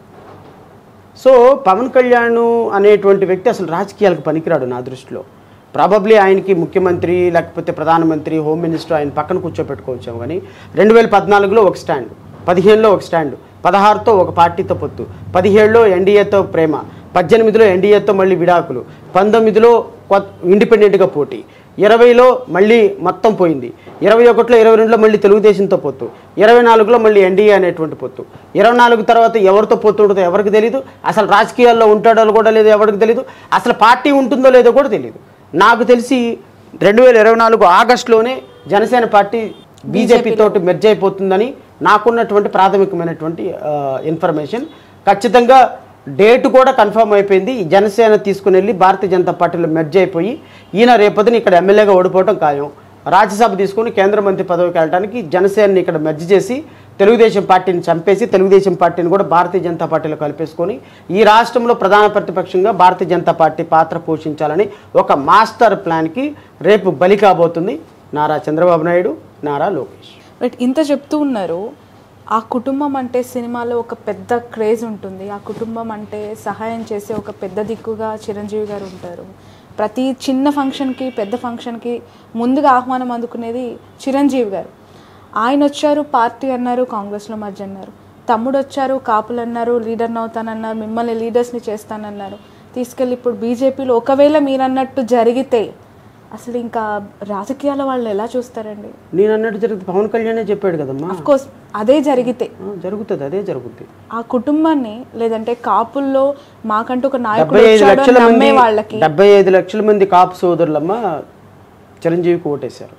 సో పవన్ కళ్యాణ్ అనేటువంటి వ్యక్తి అసలు రాజకీయాలకు పనికిరాడు నా దృష్టిలో ప్రాబబ్లీ ఆయనకి ముఖ్యమంత్రి లేకపోతే ప్రధానమంత్రి హోమ్ మినిస్టర్ ఆయన పక్కన కూర్చోపెట్టుకోవచ్చాము కానీ రెండు వేల పద్నాలుగులో ఒక స్టాండ్ పదిహేనులో ఒక స్టాండ్ పదహారుతో ఒక పార్టీతో పొత్తు పదిహేడులో ఎన్డీఏతో ప్రేమ పద్దెనిమిదిలో ఎన్డీఏతో మళ్ళీ విడాకులు పంతొమ్మిదిలో కొత్త ఇండిపెండెంట్గా పోటీ ఇరవైలో మళ్ళీ మొత్తం పోయింది ఇరవై ఒకటిలో ఇరవై రెండులో మళ్ళీ తెలుగుదేశంతో పొత్తు ఇరవై నాలుగులో మళ్ళీ ఎన్డీఏ అనేటువంటి పొత్తు ఇరవై నాలుగు తర్వాత ఎవరితో పొత్తు ఉంటుందో ఎవరికి తెలియదు అసలు రాజకీయాల్లో ఉంటాడో కూడా లేదో ఎవరికి తెలియదు అసలు పార్టీ ఉంటుందో లేదో కూడా తెలియదు నాకు తెలిసి రెండు వేల ఇరవై నాలుగు ఆగస్టులోనే జనసేన పార్టీ బీజేపీ తోటి మెర్జ్ అయిపోతుందని నాకున్నటువంటి ప్రాథమికమైనటువంటి ఇన్ఫర్మేషన్ ఖచ్చితంగా డేట్ కూడా కన్ఫర్మ్ అయిపోయింది ఈ జనసేన తీసుకుని వెళ్ళి భారతీయ జనతా పార్టీలో మెర్జ్ అయిపోయి ఈయన రేపొద్దున ఇక్కడ ఎమ్మెల్యేగా ఓడిపోవడం ఖాయం రాజ్యసభ తీసుకుని కేంద్ర మంత్రి పదవికి వెళ్ళడానికి జనసేనని ఇక్కడ మెర్జ్ చేసి తెలుగుదేశం పార్టీని చంపేసి తెలుగుదేశం పార్టీని కూడా భారతీయ జనతా పార్టీలో కలిపేసుకొని ఈ రాష్ట్రంలో ప్రధాన ప్రతిపక్షంగా భారతీయ జనతా పార్టీ పాత్ర పోషించాలని ఒక మాస్టర్ ప్లాన్కి రేపు బలి కాబోతుంది నారా చంద్రబాబు నాయుడు నారా లోకేష్
బట్ ఇంత చెప్తూ ఉన్నారు ఆ కుటుంబం అంటే సినిమాలో ఒక పెద్ద క్రేజ్ ఉంటుంది ఆ కుటుంబం అంటే సహాయం చేసే ఒక పెద్ద దిక్కుగా చిరంజీవి గారు ఉంటారు ప్రతి చిన్న ఫంక్షన్కి పెద్ద ఫంక్షన్కి ముందుగా ఆహ్వానం అందుకునేది చిరంజీవి గారు ఆయన వచ్చారు పార్టీ అన్నారు కాంగ్రెస్లో మధ్య అన్నారు తమ్ముడు వచ్చారు కాపులు అన్నారు లీడర్ని అవుతానన్నారు మిమ్మల్ని లీడర్స్ని చేస్తానన్నారు తీసుకెళ్ళి ఇప్పుడు బీజేపీలో ఒకవేళ మీరు అన్నట్టు జరిగితే అసలు ఇంకా రాజకీయాల వాళ్ళు ఎలా చూస్తారండి
నేను అన్నట్టు జరుగుతుంది పవన్ కళ్యాణే చెప్పాడు కదమ్మా
అఫ్ కోర్స్ అదే జరిగితే
ఆ, జరుగుతుంది అదే జరుగుతుంది
ఆ కుటుంబాన్ని లేదంటే కాపుల్లో మాకంటూ ఒక నాయకుడు
డెబ్బై ఐదు
వచ్చాడు
లక్షల
అని
మంది
నమ్మే వాళ్ళకి
డెబ్బై ఐదు లక్షల మంది కాపు సోదరులమ్మ చిరంజీవికి ఓటేశారు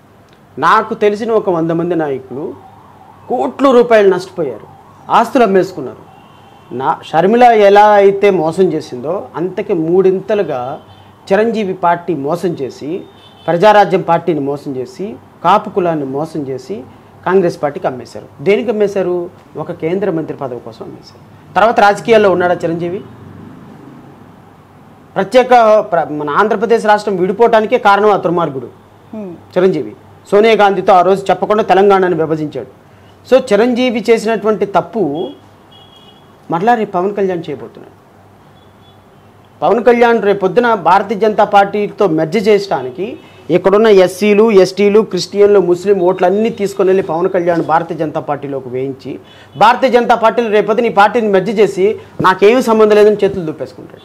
నాకు తెలిసిన ఒక వంద మంది నాయకులు కోట్ల రూపాయలు నష్టపోయారు ఆస్తులు అమ్మేసుకున్నారు నా షర్మిల ఎలా అయితే మోసం చేసిందో అంతకి మూడింతలుగా చిరంజీవి పార్టీ మోసం చేసి ప్రజారాజ్యం పార్టీని మోసం చేసి కాపు కులాన్ని మోసం చేసి కాంగ్రెస్ పార్టీకి అమ్మేశారు దేనికి అమ్మేశారు ఒక కేంద్ర మంత్రి పదవి కోసం అమ్మేశారు తర్వాత రాజకీయాల్లో ఉన్నాడా చిరంజీవి ప్రత్యేక ప్ర- మన ఆంధ్రప్రదేశ్ రాష్ట్రం విడిపోవటానికే కారణం ఆ దుర్మార్గుడు
హ్మ్.
చిరంజీవి సోనియా గాంధీతో ఆ రోజు చెప్పకుండా తెలంగాణను విభజించాడు సో చిరంజీవి చేసినటువంటి తప్పు మరలా రేపు పవన్ కళ్యాణ్ చేయబోతున్నాడు పవన్ కళ్యాణ్ రేపు పొద్దున భారతీయ జనతా పార్టీతో మెర్జ్ చేయడానికి ఇక్కడున్న ఎస్సీలు ఎస్టీలు క్రిస్టియన్లు ముస్లిం ఓట్లన్నీ తీసుకొని వెళ్ళి పవన్ కళ్యాణ్ భారతీయ జనతా పార్టీలోకి వేయించి భారతీయ జనతా పార్టీలు రేపొద్దున ఈ పార్టీని మెర్జ్ చేసి నాకేమీ సంబంధం లేదని చేతులు దుప్పేసుకుంటాడు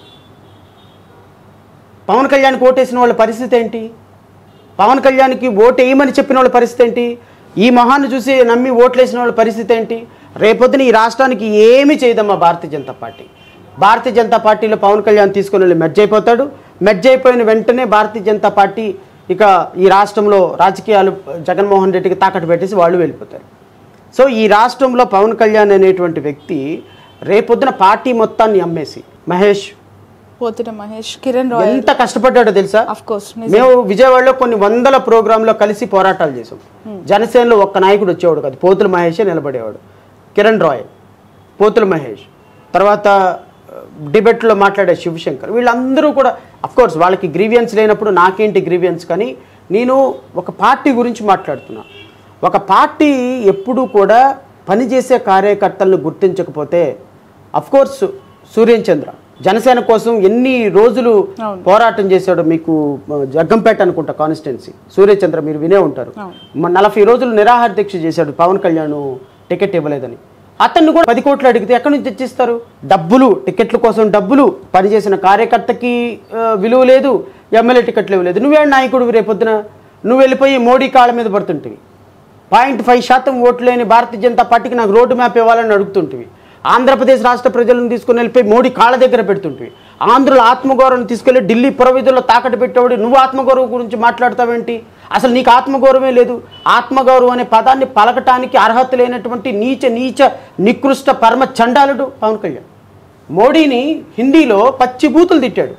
పవన్ కళ్యాణ్కి ఓటేసిన వాళ్ళ పరిస్థితి ఏంటి పవన్ కళ్యాణ్కి ఓటు వేయమని చెప్పిన వాళ్ళ పరిస్థితి ఏంటి ఈ మొహాన్ని చూసి నమ్మి ఓట్లేసిన వాళ్ళ పరిస్థితి ఏంటి రేపొద్దున ఈ రాష్ట్రానికి ఏమీ చేయదమ్మా భారతీయ జనతా పార్టీ భారతీయ జనతా పార్టీలో పవన్ కళ్యాణ్ తీసుకొని వెళ్ళి మెర్జ్ అయిపోతాడు మెర్జ్ అయిపోయిన వెంటనే భారతీయ జనతా పార్టీ ఇక ఈ రాష్ట్రంలో రాజకీయాలు జగన్మోహన్ రెడ్డికి తాకట్టు పెట్టేసి వాళ్ళు వెళ్ళిపోతారు సో ఈ రాష్ట్రంలో పవన్ కళ్యాణ్ అనేటువంటి వ్యక్తి రేపొద్దున పార్టీ మొత్తాన్ని అమ్మేసి మహేష్
పోతున్న మహేష్ కిరణ్ రాయ్
ఎంత కష్టపడ్డాడో తెలుసా
ఆఫ్ కోర్స్
మేము విజయవాడలో కొన్ని వందల ప్రోగ్రాంలో కలిసి పోరాటాలు చేసాం జనసేనలో ఒక్క నాయకుడు వచ్చేవాడు కాదు పోతుల మహేషే నిలబడేవాడు కిరణ్ రాయ్ పోతుల మహేష్ తర్వాత డిబేట్లో మాట్లాడే శివశంకర్ వీళ్ళందరూ కూడా కోర్స్ వాళ్ళకి గ్రీవియన్స్ లేనప్పుడు నాకేంటి గ్రీవియన్స్ కానీ నేను ఒక పార్టీ గురించి మాట్లాడుతున్నా ఒక పార్టీ ఎప్పుడూ కూడా పనిచేసే కార్యకర్తలను గుర్తించకపోతే కోర్స్ సూర్యన్ చంద్ర జనసేన కోసం ఎన్ని రోజులు పోరాటం చేశాడు మీకు ఆ, జగ్గంపేట అనుకుంటా కాన్స్టిట్యున్సీ సూర్యచంద్ర మీరు వినే ఉంటారు మ- నలభై రోజులు నిరాహార దీక్ష చేశాడు పవన్ కళ్యాణ్ టికెట్ ఇవ్వలేదని అతన్ని కూడా పది కోట్లు అడిగితే ఎక్కడి నుంచి తెచ్చిస్తారు డబ్బులు టికెట్ల కోసం డబ్బులు పనిచేసిన కార్యకర్తకి ఆ, విలువ లేదు ఎమ్మెల్యే టికెట్లు ఇవ్వలేదు నువ్వే నాయకుడు రేపొద్దున నువ్వు వెళ్ళిపోయి మోడీ కాళ్ళ మీద పడుతుంటివి పాయింట్ ఫైవ్ శాతం ఓట్లు లేని భారతీయ జనతా పార్టీకి నాకు రోడ్డు మ్యాప్ ఇవ్వాలని అడుగుతుంటివి ఆంధ్రప్రదేశ్ రాష్ట్ర ప్రజలను తీసుకుని వెళ్ళిపోయి మోడీ కాళ్ళ దగ్గర పెడుతుంటివి ఆంధ్రుల ఆత్మగౌరవం తీసుకెళ్లి ఢిల్లీ పురవిధుల్లో తాకట్టు పెట్టేవాడు నువ్వు ఆత్మగౌరవం గురించి మాట్లాడతావేంటి అసలు నీకు ఆత్మగౌరవమే లేదు ఆత్మగౌరవం అనే పదాన్ని పలకటానికి అర్హత లేనటువంటి నీచ నీచ నికృష్ట పరమ చండాలుడు పవన్ కళ్యాణ్ మోడీని హిందీలో పచ్చి బూతులు తిట్టాడు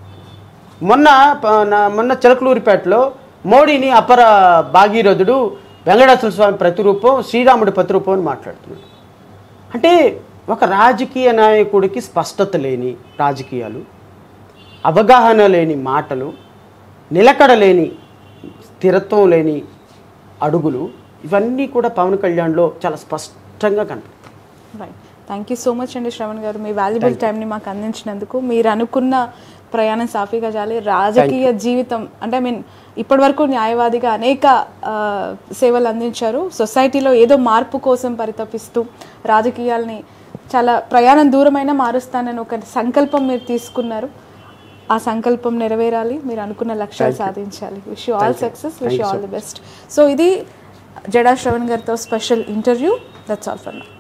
మొన్న ప- నా- మొన్న చిలకలూరిపేటలో మోడీని అపర భాగీరథుడు వెంకటేశ్వర స్వామి ప్రతిరూపం శ్రీరాముడి ప్రతిరూపం అని మాట్లాడుతున్నాడు అంటే ఒక రాజకీయ నాయకుడికి స్పష్టత లేని రాజకీయాలు అవగాహన లేని మాటలు నిలకడ లేని స్థిరత్వం లేని అడుగులు ఇవన్నీ కూడా పవన్ కళ్యాణ్లో చాలా స్పష్టంగా కనపడతాయి
right thank you so much అండి శ్రవణ్ గారు మీ వాల్యుబుల్ టైంని మాకు అందించినందుకు మీరు అనుకున్న ప్రయాణం సాఫీగా చాలి రాజకీయ జీవితం అంటే ఐ మీన్ ఇప్పటి వరకు న్యాయవాదిగా అనేక ఆ, సేవలు అందించారు సొసైటీలో ఏదో మార్పు కోసం పరితపిస్తూ రాజకీయాల్ని చాలా ప్రయాణం దూరమైన మారుస్తానని ఒక సంకల్పం మీరు తీసుకున్నారు ఆ సంకల్పం నెరవేరాలి మీరు అనుకున్న లక్ష్యాలు సాధించాలి wish you all success wish you all the best so ఇది జడా శ్రవణ్ గారితో special interview that's all for నా